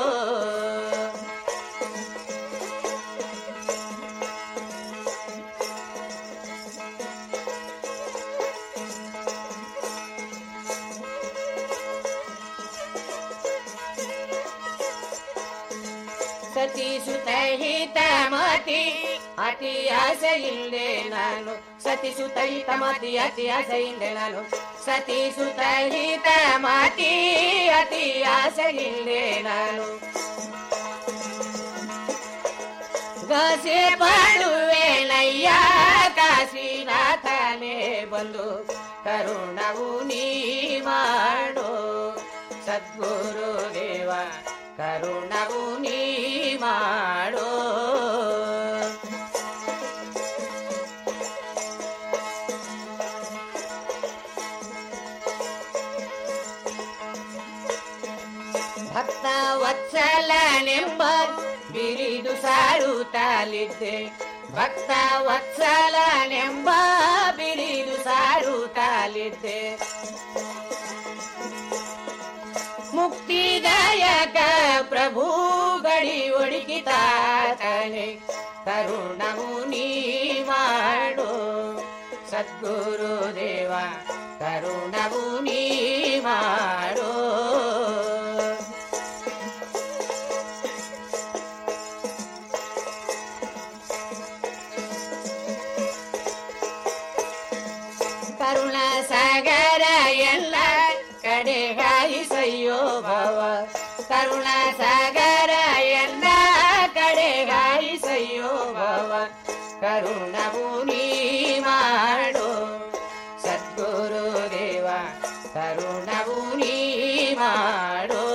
ಸತಿ ಸುತಹಿತ ಮತಿ ಅತಿ ಆಸೆ ಇಲ್ಲದೆ ನಾನು ಸತಿ ಸುತಹಿತ ಮತಿ ಅತಿ ಆಸೆ ಇಲ್ಲದೆ ನಾನು ಸತಿ ಸುತಹಿತ ಮತಿ ಅತಿ ಆಸೆ ಇಲ್ಲದೆ ನಾನು ಗಸೆ ಪಡುವೆನಯ್ಯ ಕಾಶಿನಾಥನೇ ಬಂದು ಕರುಣವು ನೀ ಮಾಡೋ ಸದ್ಗುರು ದೇವ ಕರುಣವು ನೀ ಮಾಡೋ ಭಕ್ತ ವತ್ಸಲನೆಂಬ ಬಿರಿದು ಸಾರುತ್ತಲಿದ್ದೆ ಭಕ್ತ ವತ್ಸಲನೆಂಬ ಬಿರಿದು ಸಾರುತ್ತಲಿದ್ದೆ ಮುಕ್ತಿದಾಯಕ ಪ್ರಭು ಗಡಿ ಒಡಗಿತಾತನೆ ಕರುಣವು ನೀ ಮಾಡೋ ಸದ್ಗುರು ದೇವ ಕರುಣವು ನೀ ಮಾಡೋ ಕರುಣ ಸಾಗರ ಎಲ್ಲ ಕಡೆ ಹಾಯಿಸಯ್ಯೋ ಭವ ಕರುಣ ಸಾಗರ ಎಲ್ಲ ಕಡೆ ಹಾಯಿಸಯ್ಯೋ ಭವ ಕರುಣವು ನೀ ಮಾಡೋ ಸದ್ಗುರು ದೇವ ಕರುಣವು ನೀ ಮಾಡೋ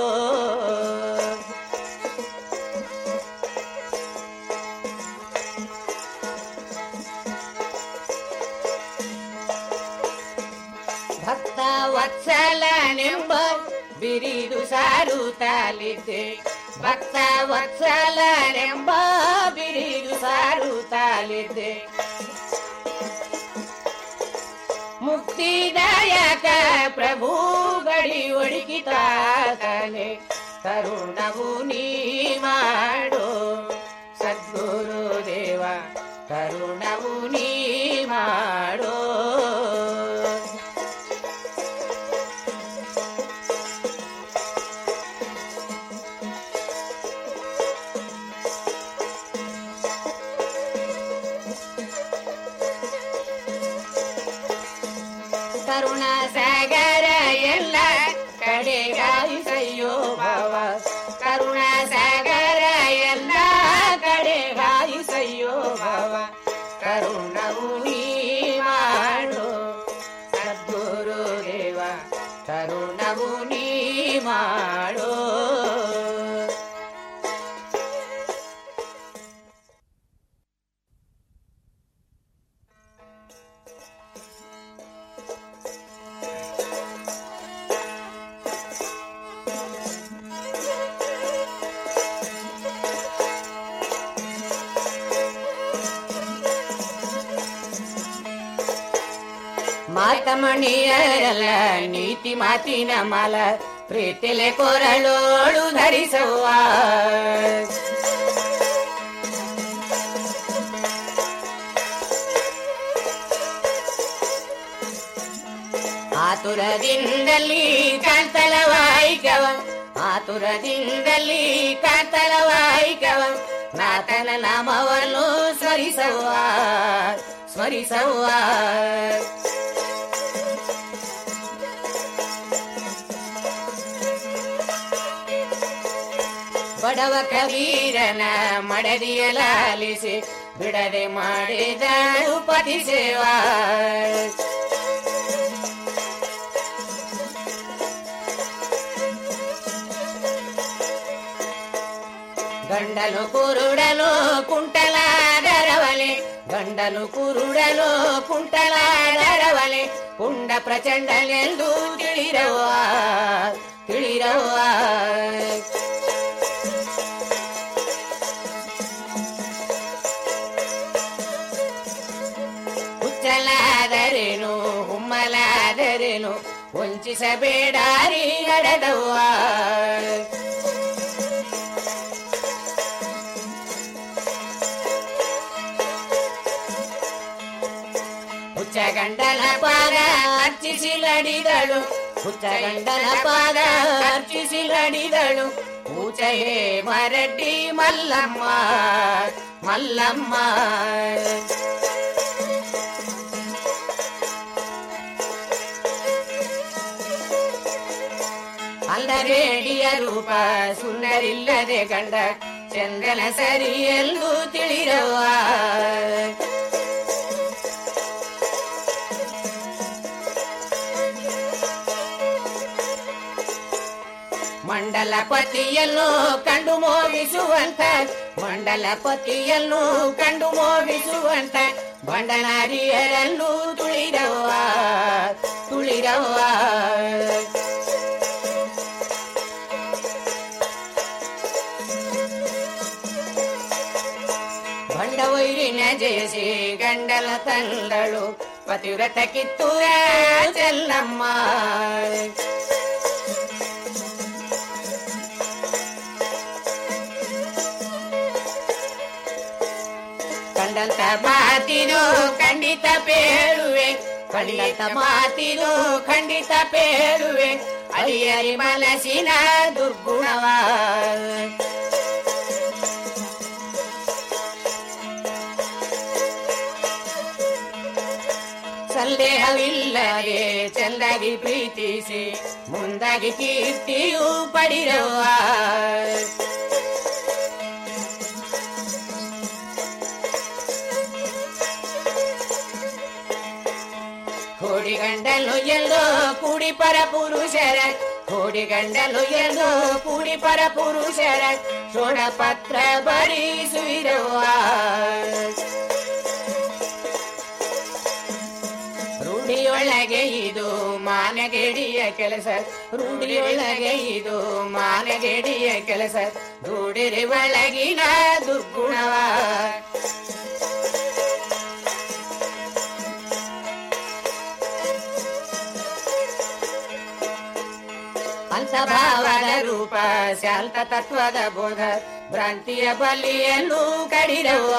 ಭಕ್ತ ವತ್ಸಲನೆಂಬ ಬಿರಿದು ಸಾರುತ್ತಲಿದ್ದೆ ಭಕ್ತ ವತ್ಸಲನೆಂಬ ಬಿರಿದು ಸಾರುತ್ತಲಿದ್ದೆ ಮುಕ್ತಿದಾಯಕ ಪ್ರಭು ಗಡಿ ಒಡಗಿತಾತನೆ ಕರುಣವು ನೀ ಮಾಡೋ ಸದ್ಗುರು ಕರುಣ ಸಾಗರ ಎಲ್ಲ ಕಡೆಗಾಯಿಸಯ್ಯೋ ಭಾವ ಕರುಣ ಸಾಗರ ಎಲ್ಲ ಕಡೆಗಾಯಿಸಯ್ಯೋ ಭಾವ ಕರುಣವು ನೀ ಮಾಡು ಸದ್ಗುರು ದೇವ ಕರುಣವು ನೀ ಮಾಡು ಮಾತಮಣಿಯರಲ್ಲ ನೀತಿ ಮಾತಿನ ಮಾಲ ಪ್ರೀತಿಲೆ ಕೊರಳೋಳು ಧರಿಸುವ ಆತುರದಿಂದಲಿ ಕಾಂತಲವಾಯಿಕವ ಆತುರದಿಂದಲಿ ಕಾಂತಲವಾಯಿಕವ ನಾತನ ನಾಮವನ್ನು ಸ್ಮರಿಸವ್ವ ಸ್ಮರಿಸವ್ವ ಬಡವ ಕಬೀರನ ಮಡದಿಯ ಲಾಲಿಸಿ ಬಿಡದೆ ಮಾಡಿದ ಪತಿ ಸೇವಾ ಗಂಡನು ಕುರುಡನು ಕುಂಟಲಾಡರವಲೆ ಗಂಡನು ಕುರುಡನು ಕುಂಟಲಾಡರವಲೆ ಕುಂಡ ಪ್ರಚಂಡನೆಂದು ತಿಳಿರವ್ವ ತಿಳಿರವ್ವ ಹುಚ್ಚಲಾದರೇನು ಹುಮ್ಮಲಾದರೇನು ವಂಚಿಸಬೇಡಾರಿ ಹಡದವ್ವ ಹುಚ್ಚ ಗಂಡನ ಪಾದ ಅರ್ಚಿಸಿ ಲಡಿದಳು ಹುಚ್ಚ ಗಂಡನ ಪಾದ ಅರ್ಚಿಸಿ ಲಡಿದಳು ಪೂಜೆಯೇ ಮರಡ್ಡಿ ಮಲ್ಲಮ್ಮ ಮಲ್ಲಮ್ಮ ಅಲ್ಲರೇಡಿಯ ರೂಪ ಸುಂದರಿಲ್ಲದೆ ಗಂಡ ಚಂದನ ಸರಿ ಎಂದು ತಿಳಿರವ್ವ ಮಂಡಲ ಪತಿಯನ್ನು ಕಂಡು ಮೋಗಿಸುವಂತ ಮಂಡಲ ಪತಿಯನ್ನು ಕಂಡು ಮೋಗಿಸುವಂತ ಬಂಡನಾರಿಯರನ್ನು ತುಳಿರವ್ವ ತುಳಿರವ್ವ ಬಂಡವೈರಿನ ಜಯಸಿ ಗಂಡಲ ತಂದಳು ಪತಿವ್ರತ ಕಿತ್ತೂರ ಚೆಲ್ಲಮ್ಮ ಕಂಡಂತ ಮಾತಿದು ಖಂಡಿತ ಪೇರುವೆ ಕಂಡಂತ ಮಾತಿದು ಖಂಡಿತ ಪೇರುವೆ ಅರಿಯರಿ ಮನಸ್ಸಿನ ದುರ್ಗುಣವ ಸಂದೇಹವಿಲ್ಲದೆ ಚೆಂದಾಗಿ ಪ್ರೀತಿಸಿ ಮುಂದಾಗಿ ಕೀರ್ತಿಯು ಪಡಿರವ್ವ ಕೋಡಿ ಗಂಡಲು ಎಲ್ಲೋ ಕೂಡಿ ಪರ ಪುರುಷರ ಕೋಡಿ ಗಂಡಲು ಎಲ್ಲೋ ಕೂಡಿ ಪರ ಪುರುಷರ ಶೋಣ ಪತ್ರ ಬರೀಸುವಿರವ್ವ ರೂಢಿಯೊಳಗೆ ಇದು ಮಾನಗೆಡಿಯ ಕೆಲಸ ರೂಢಿಯೊಳಗೆ ಇದು ಮಾನಗೆಡಿಯ ಕೆಲಸ ದುಡಿರಿ ಒಳಗಿನ ದುರ್ಗುಣವ ಅಂತಭಾವದ ರೂಪ ಶಾಂತ ತತ್ವದ ಬೋಧ ಭ್ರಾಂತಿಯ ಬಲಿಯನ್ನು ಕಡಿರವ್ವ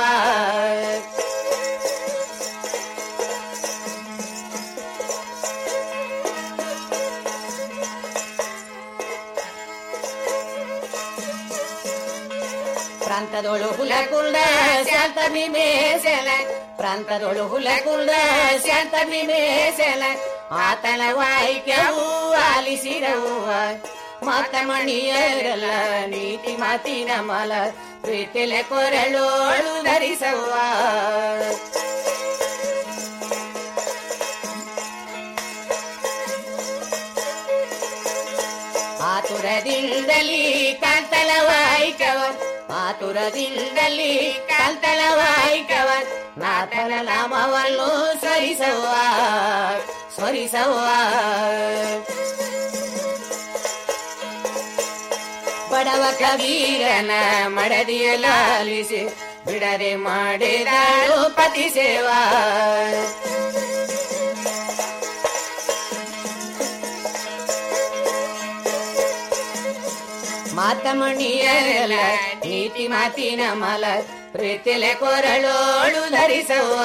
ಪ್ರಾಂತದೊಳು ಹುಲ ಕುಂಡ ಶಾಂತ ನಿಮೇಶನ ಪ್ರಾಂತದೊಳು ಹುಲಕುಂಡ ಶಾಂತ ವಿಮೇಶನ ಆತನ ವಾಯಿಕ್ಯವು ಆಲಿಸಿರವು ಮಾತ ಮಣಿಯರಲ್ಲ ನೀತಿ ಮಾತಿನ ಮಲ ಪ್ರೀತಿಲೆ ಕೊರಳೋಳು ಧರಿಸವ್ವ ಆತುರದಿಂದಲಿ ಕಾಂತಲವಾಯ್ಕವ ಆತುರದಿಂದಲಿ ಕಾಂತಲವಾಯ್ಕವ ನಾಥನ ನಾಮವನ್ನು ಸ್ಮರಿಸವ್ವ ಸ್ಮರಿಸವ್ವ ಬಡವ ಕಬೀರನ ಮಡದಿಯ ಲಾಲಿಸಿ ಬಿಡದೆ ಮಾಡಿದಾಳು ಪತಿ ಸೇವಾ ಮಾತಮಣಿಯಲ್ಲ ನೀತಿ ಮಾತಿನ ಮಲ ಪ್ರೀತಿಲೆ ಕೊರಳೋಳು ಧರಿಸವ್ವ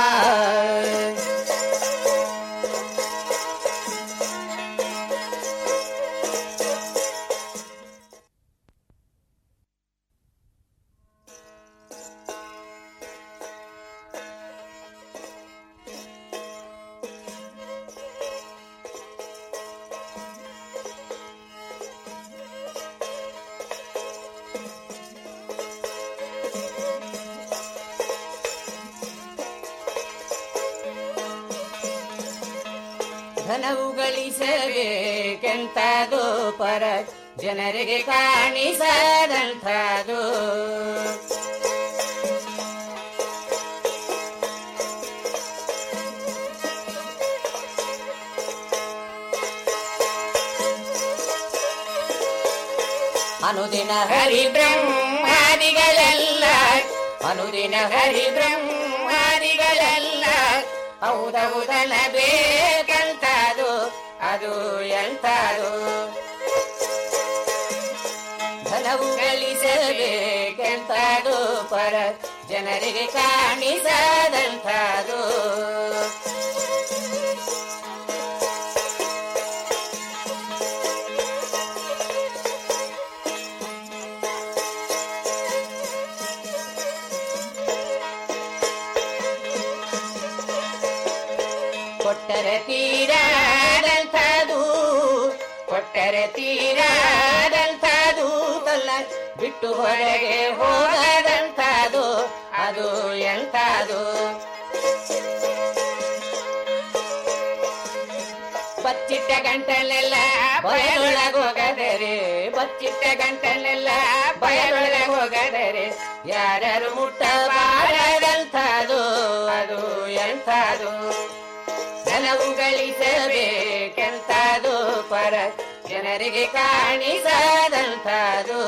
ಧನವು ಗಳಿಸಬೇಕೆಂತದು ಪರ ಜನರಿಗೆ ಕಾಣಿಸದಂಥದು ಅನುದಿನ ಹರಿ ಬ್ರಹ್ಮಾದಿಗಳೆಲ್ಲ ಅನುದಿನ ಹರಿ ಬ್ರಹ್ಮಾದಿಗಳೆಲ್ಲ ಹೌದೌದನ ಬೇಕಂತದು ಅದು ಎಂತದು ಧನವು ಗಳಿಸಬೇಕೆಂತದು ಪರ ಜನರಿಗೆ ಕಾಣಿಸದಂಥದು ಕೊಟ್ಟರೆ ತೀರಾದಂಥದು ಕೊಟ್ಟರೆ ತೀರಾದಂಥದು ಕಲ್ಲ ಬಿಟ್ಟು ಹೊರಗೆ ಹೋಗದಂಥದು ಅದು ಎಂಥದು ಬಚ್ಚಿಟ್ಟ ಗಂಟಲೆಲ್ಲ ಬಯಲೊಳಗೋಗದರೆ ಬಚ್ಚಿಟ್ಟ ಗಂಟಲೆಲ್ಲ ಬಯಲೊಳಗೋಗದರೆ ಯಾರು ಮುಟ್ಟಬಾರದಂಥದು ಅದು ಎಂಥದು ಧನವು ಗಳಿಸಬೇಕೆಂತದು ಪರ ಜನರಿಗೆ ಕಾಣಿಸದಂಥದು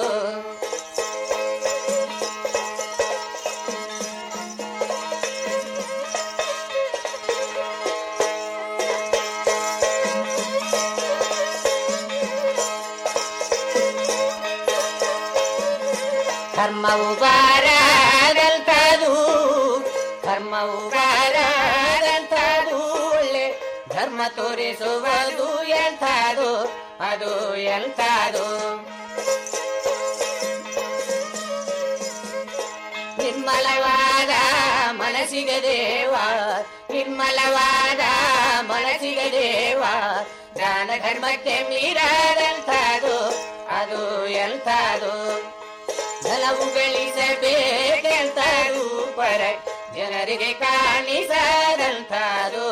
ಕರ್ಮವು ಬಾರದಂಥದು ಕರ್ಮವು ಬಾರದಂಥದು ಒಳ್ಳೆ ಧರ್ಮ ತೋರಿಸುವುದು ಎಂಥದು ಅದು ಎಂಥದು ನಿರ್ಮಲವಾದ ಮನಸ್ಸಿಗೆ ದೇವ ನಿರ್ಮಲವಾದ ಮನಸ್ಸಿಗೆ ದೇವ ದಾನ ಧರ್ಮಕ್ಕೆ ಮೀರದಂಥದು ಅದು ಎಂಥದು ಧನವು ಗಳಿಸಬೇಕೆಂತರು ಪರ ಜನರಿಗೆ ಕಾಣಿಸದಂಥದು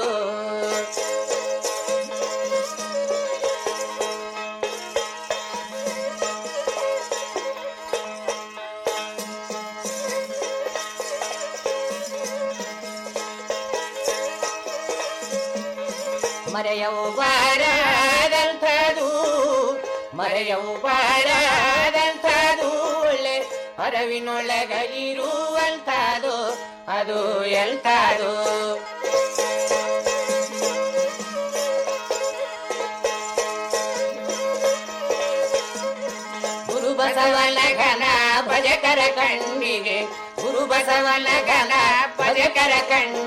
ಮರೆಯವು ಬಾರದಂಥದು ಮರೆಯವು ಬಾರದಂಥದು ಒಳ್ಳೆ ಅರವಿನೊಳಗ ಇರುವಂಥದು ಅದು ಎಂಥದು ಗುರು ಬಸವನ ಘನ ಭಜಕರ ಕಣ್ಣಿಗೆ ಗುರು ಬಸವನ ಘನ ಭಜಕರ ಕಣ್ಣಿಗೆ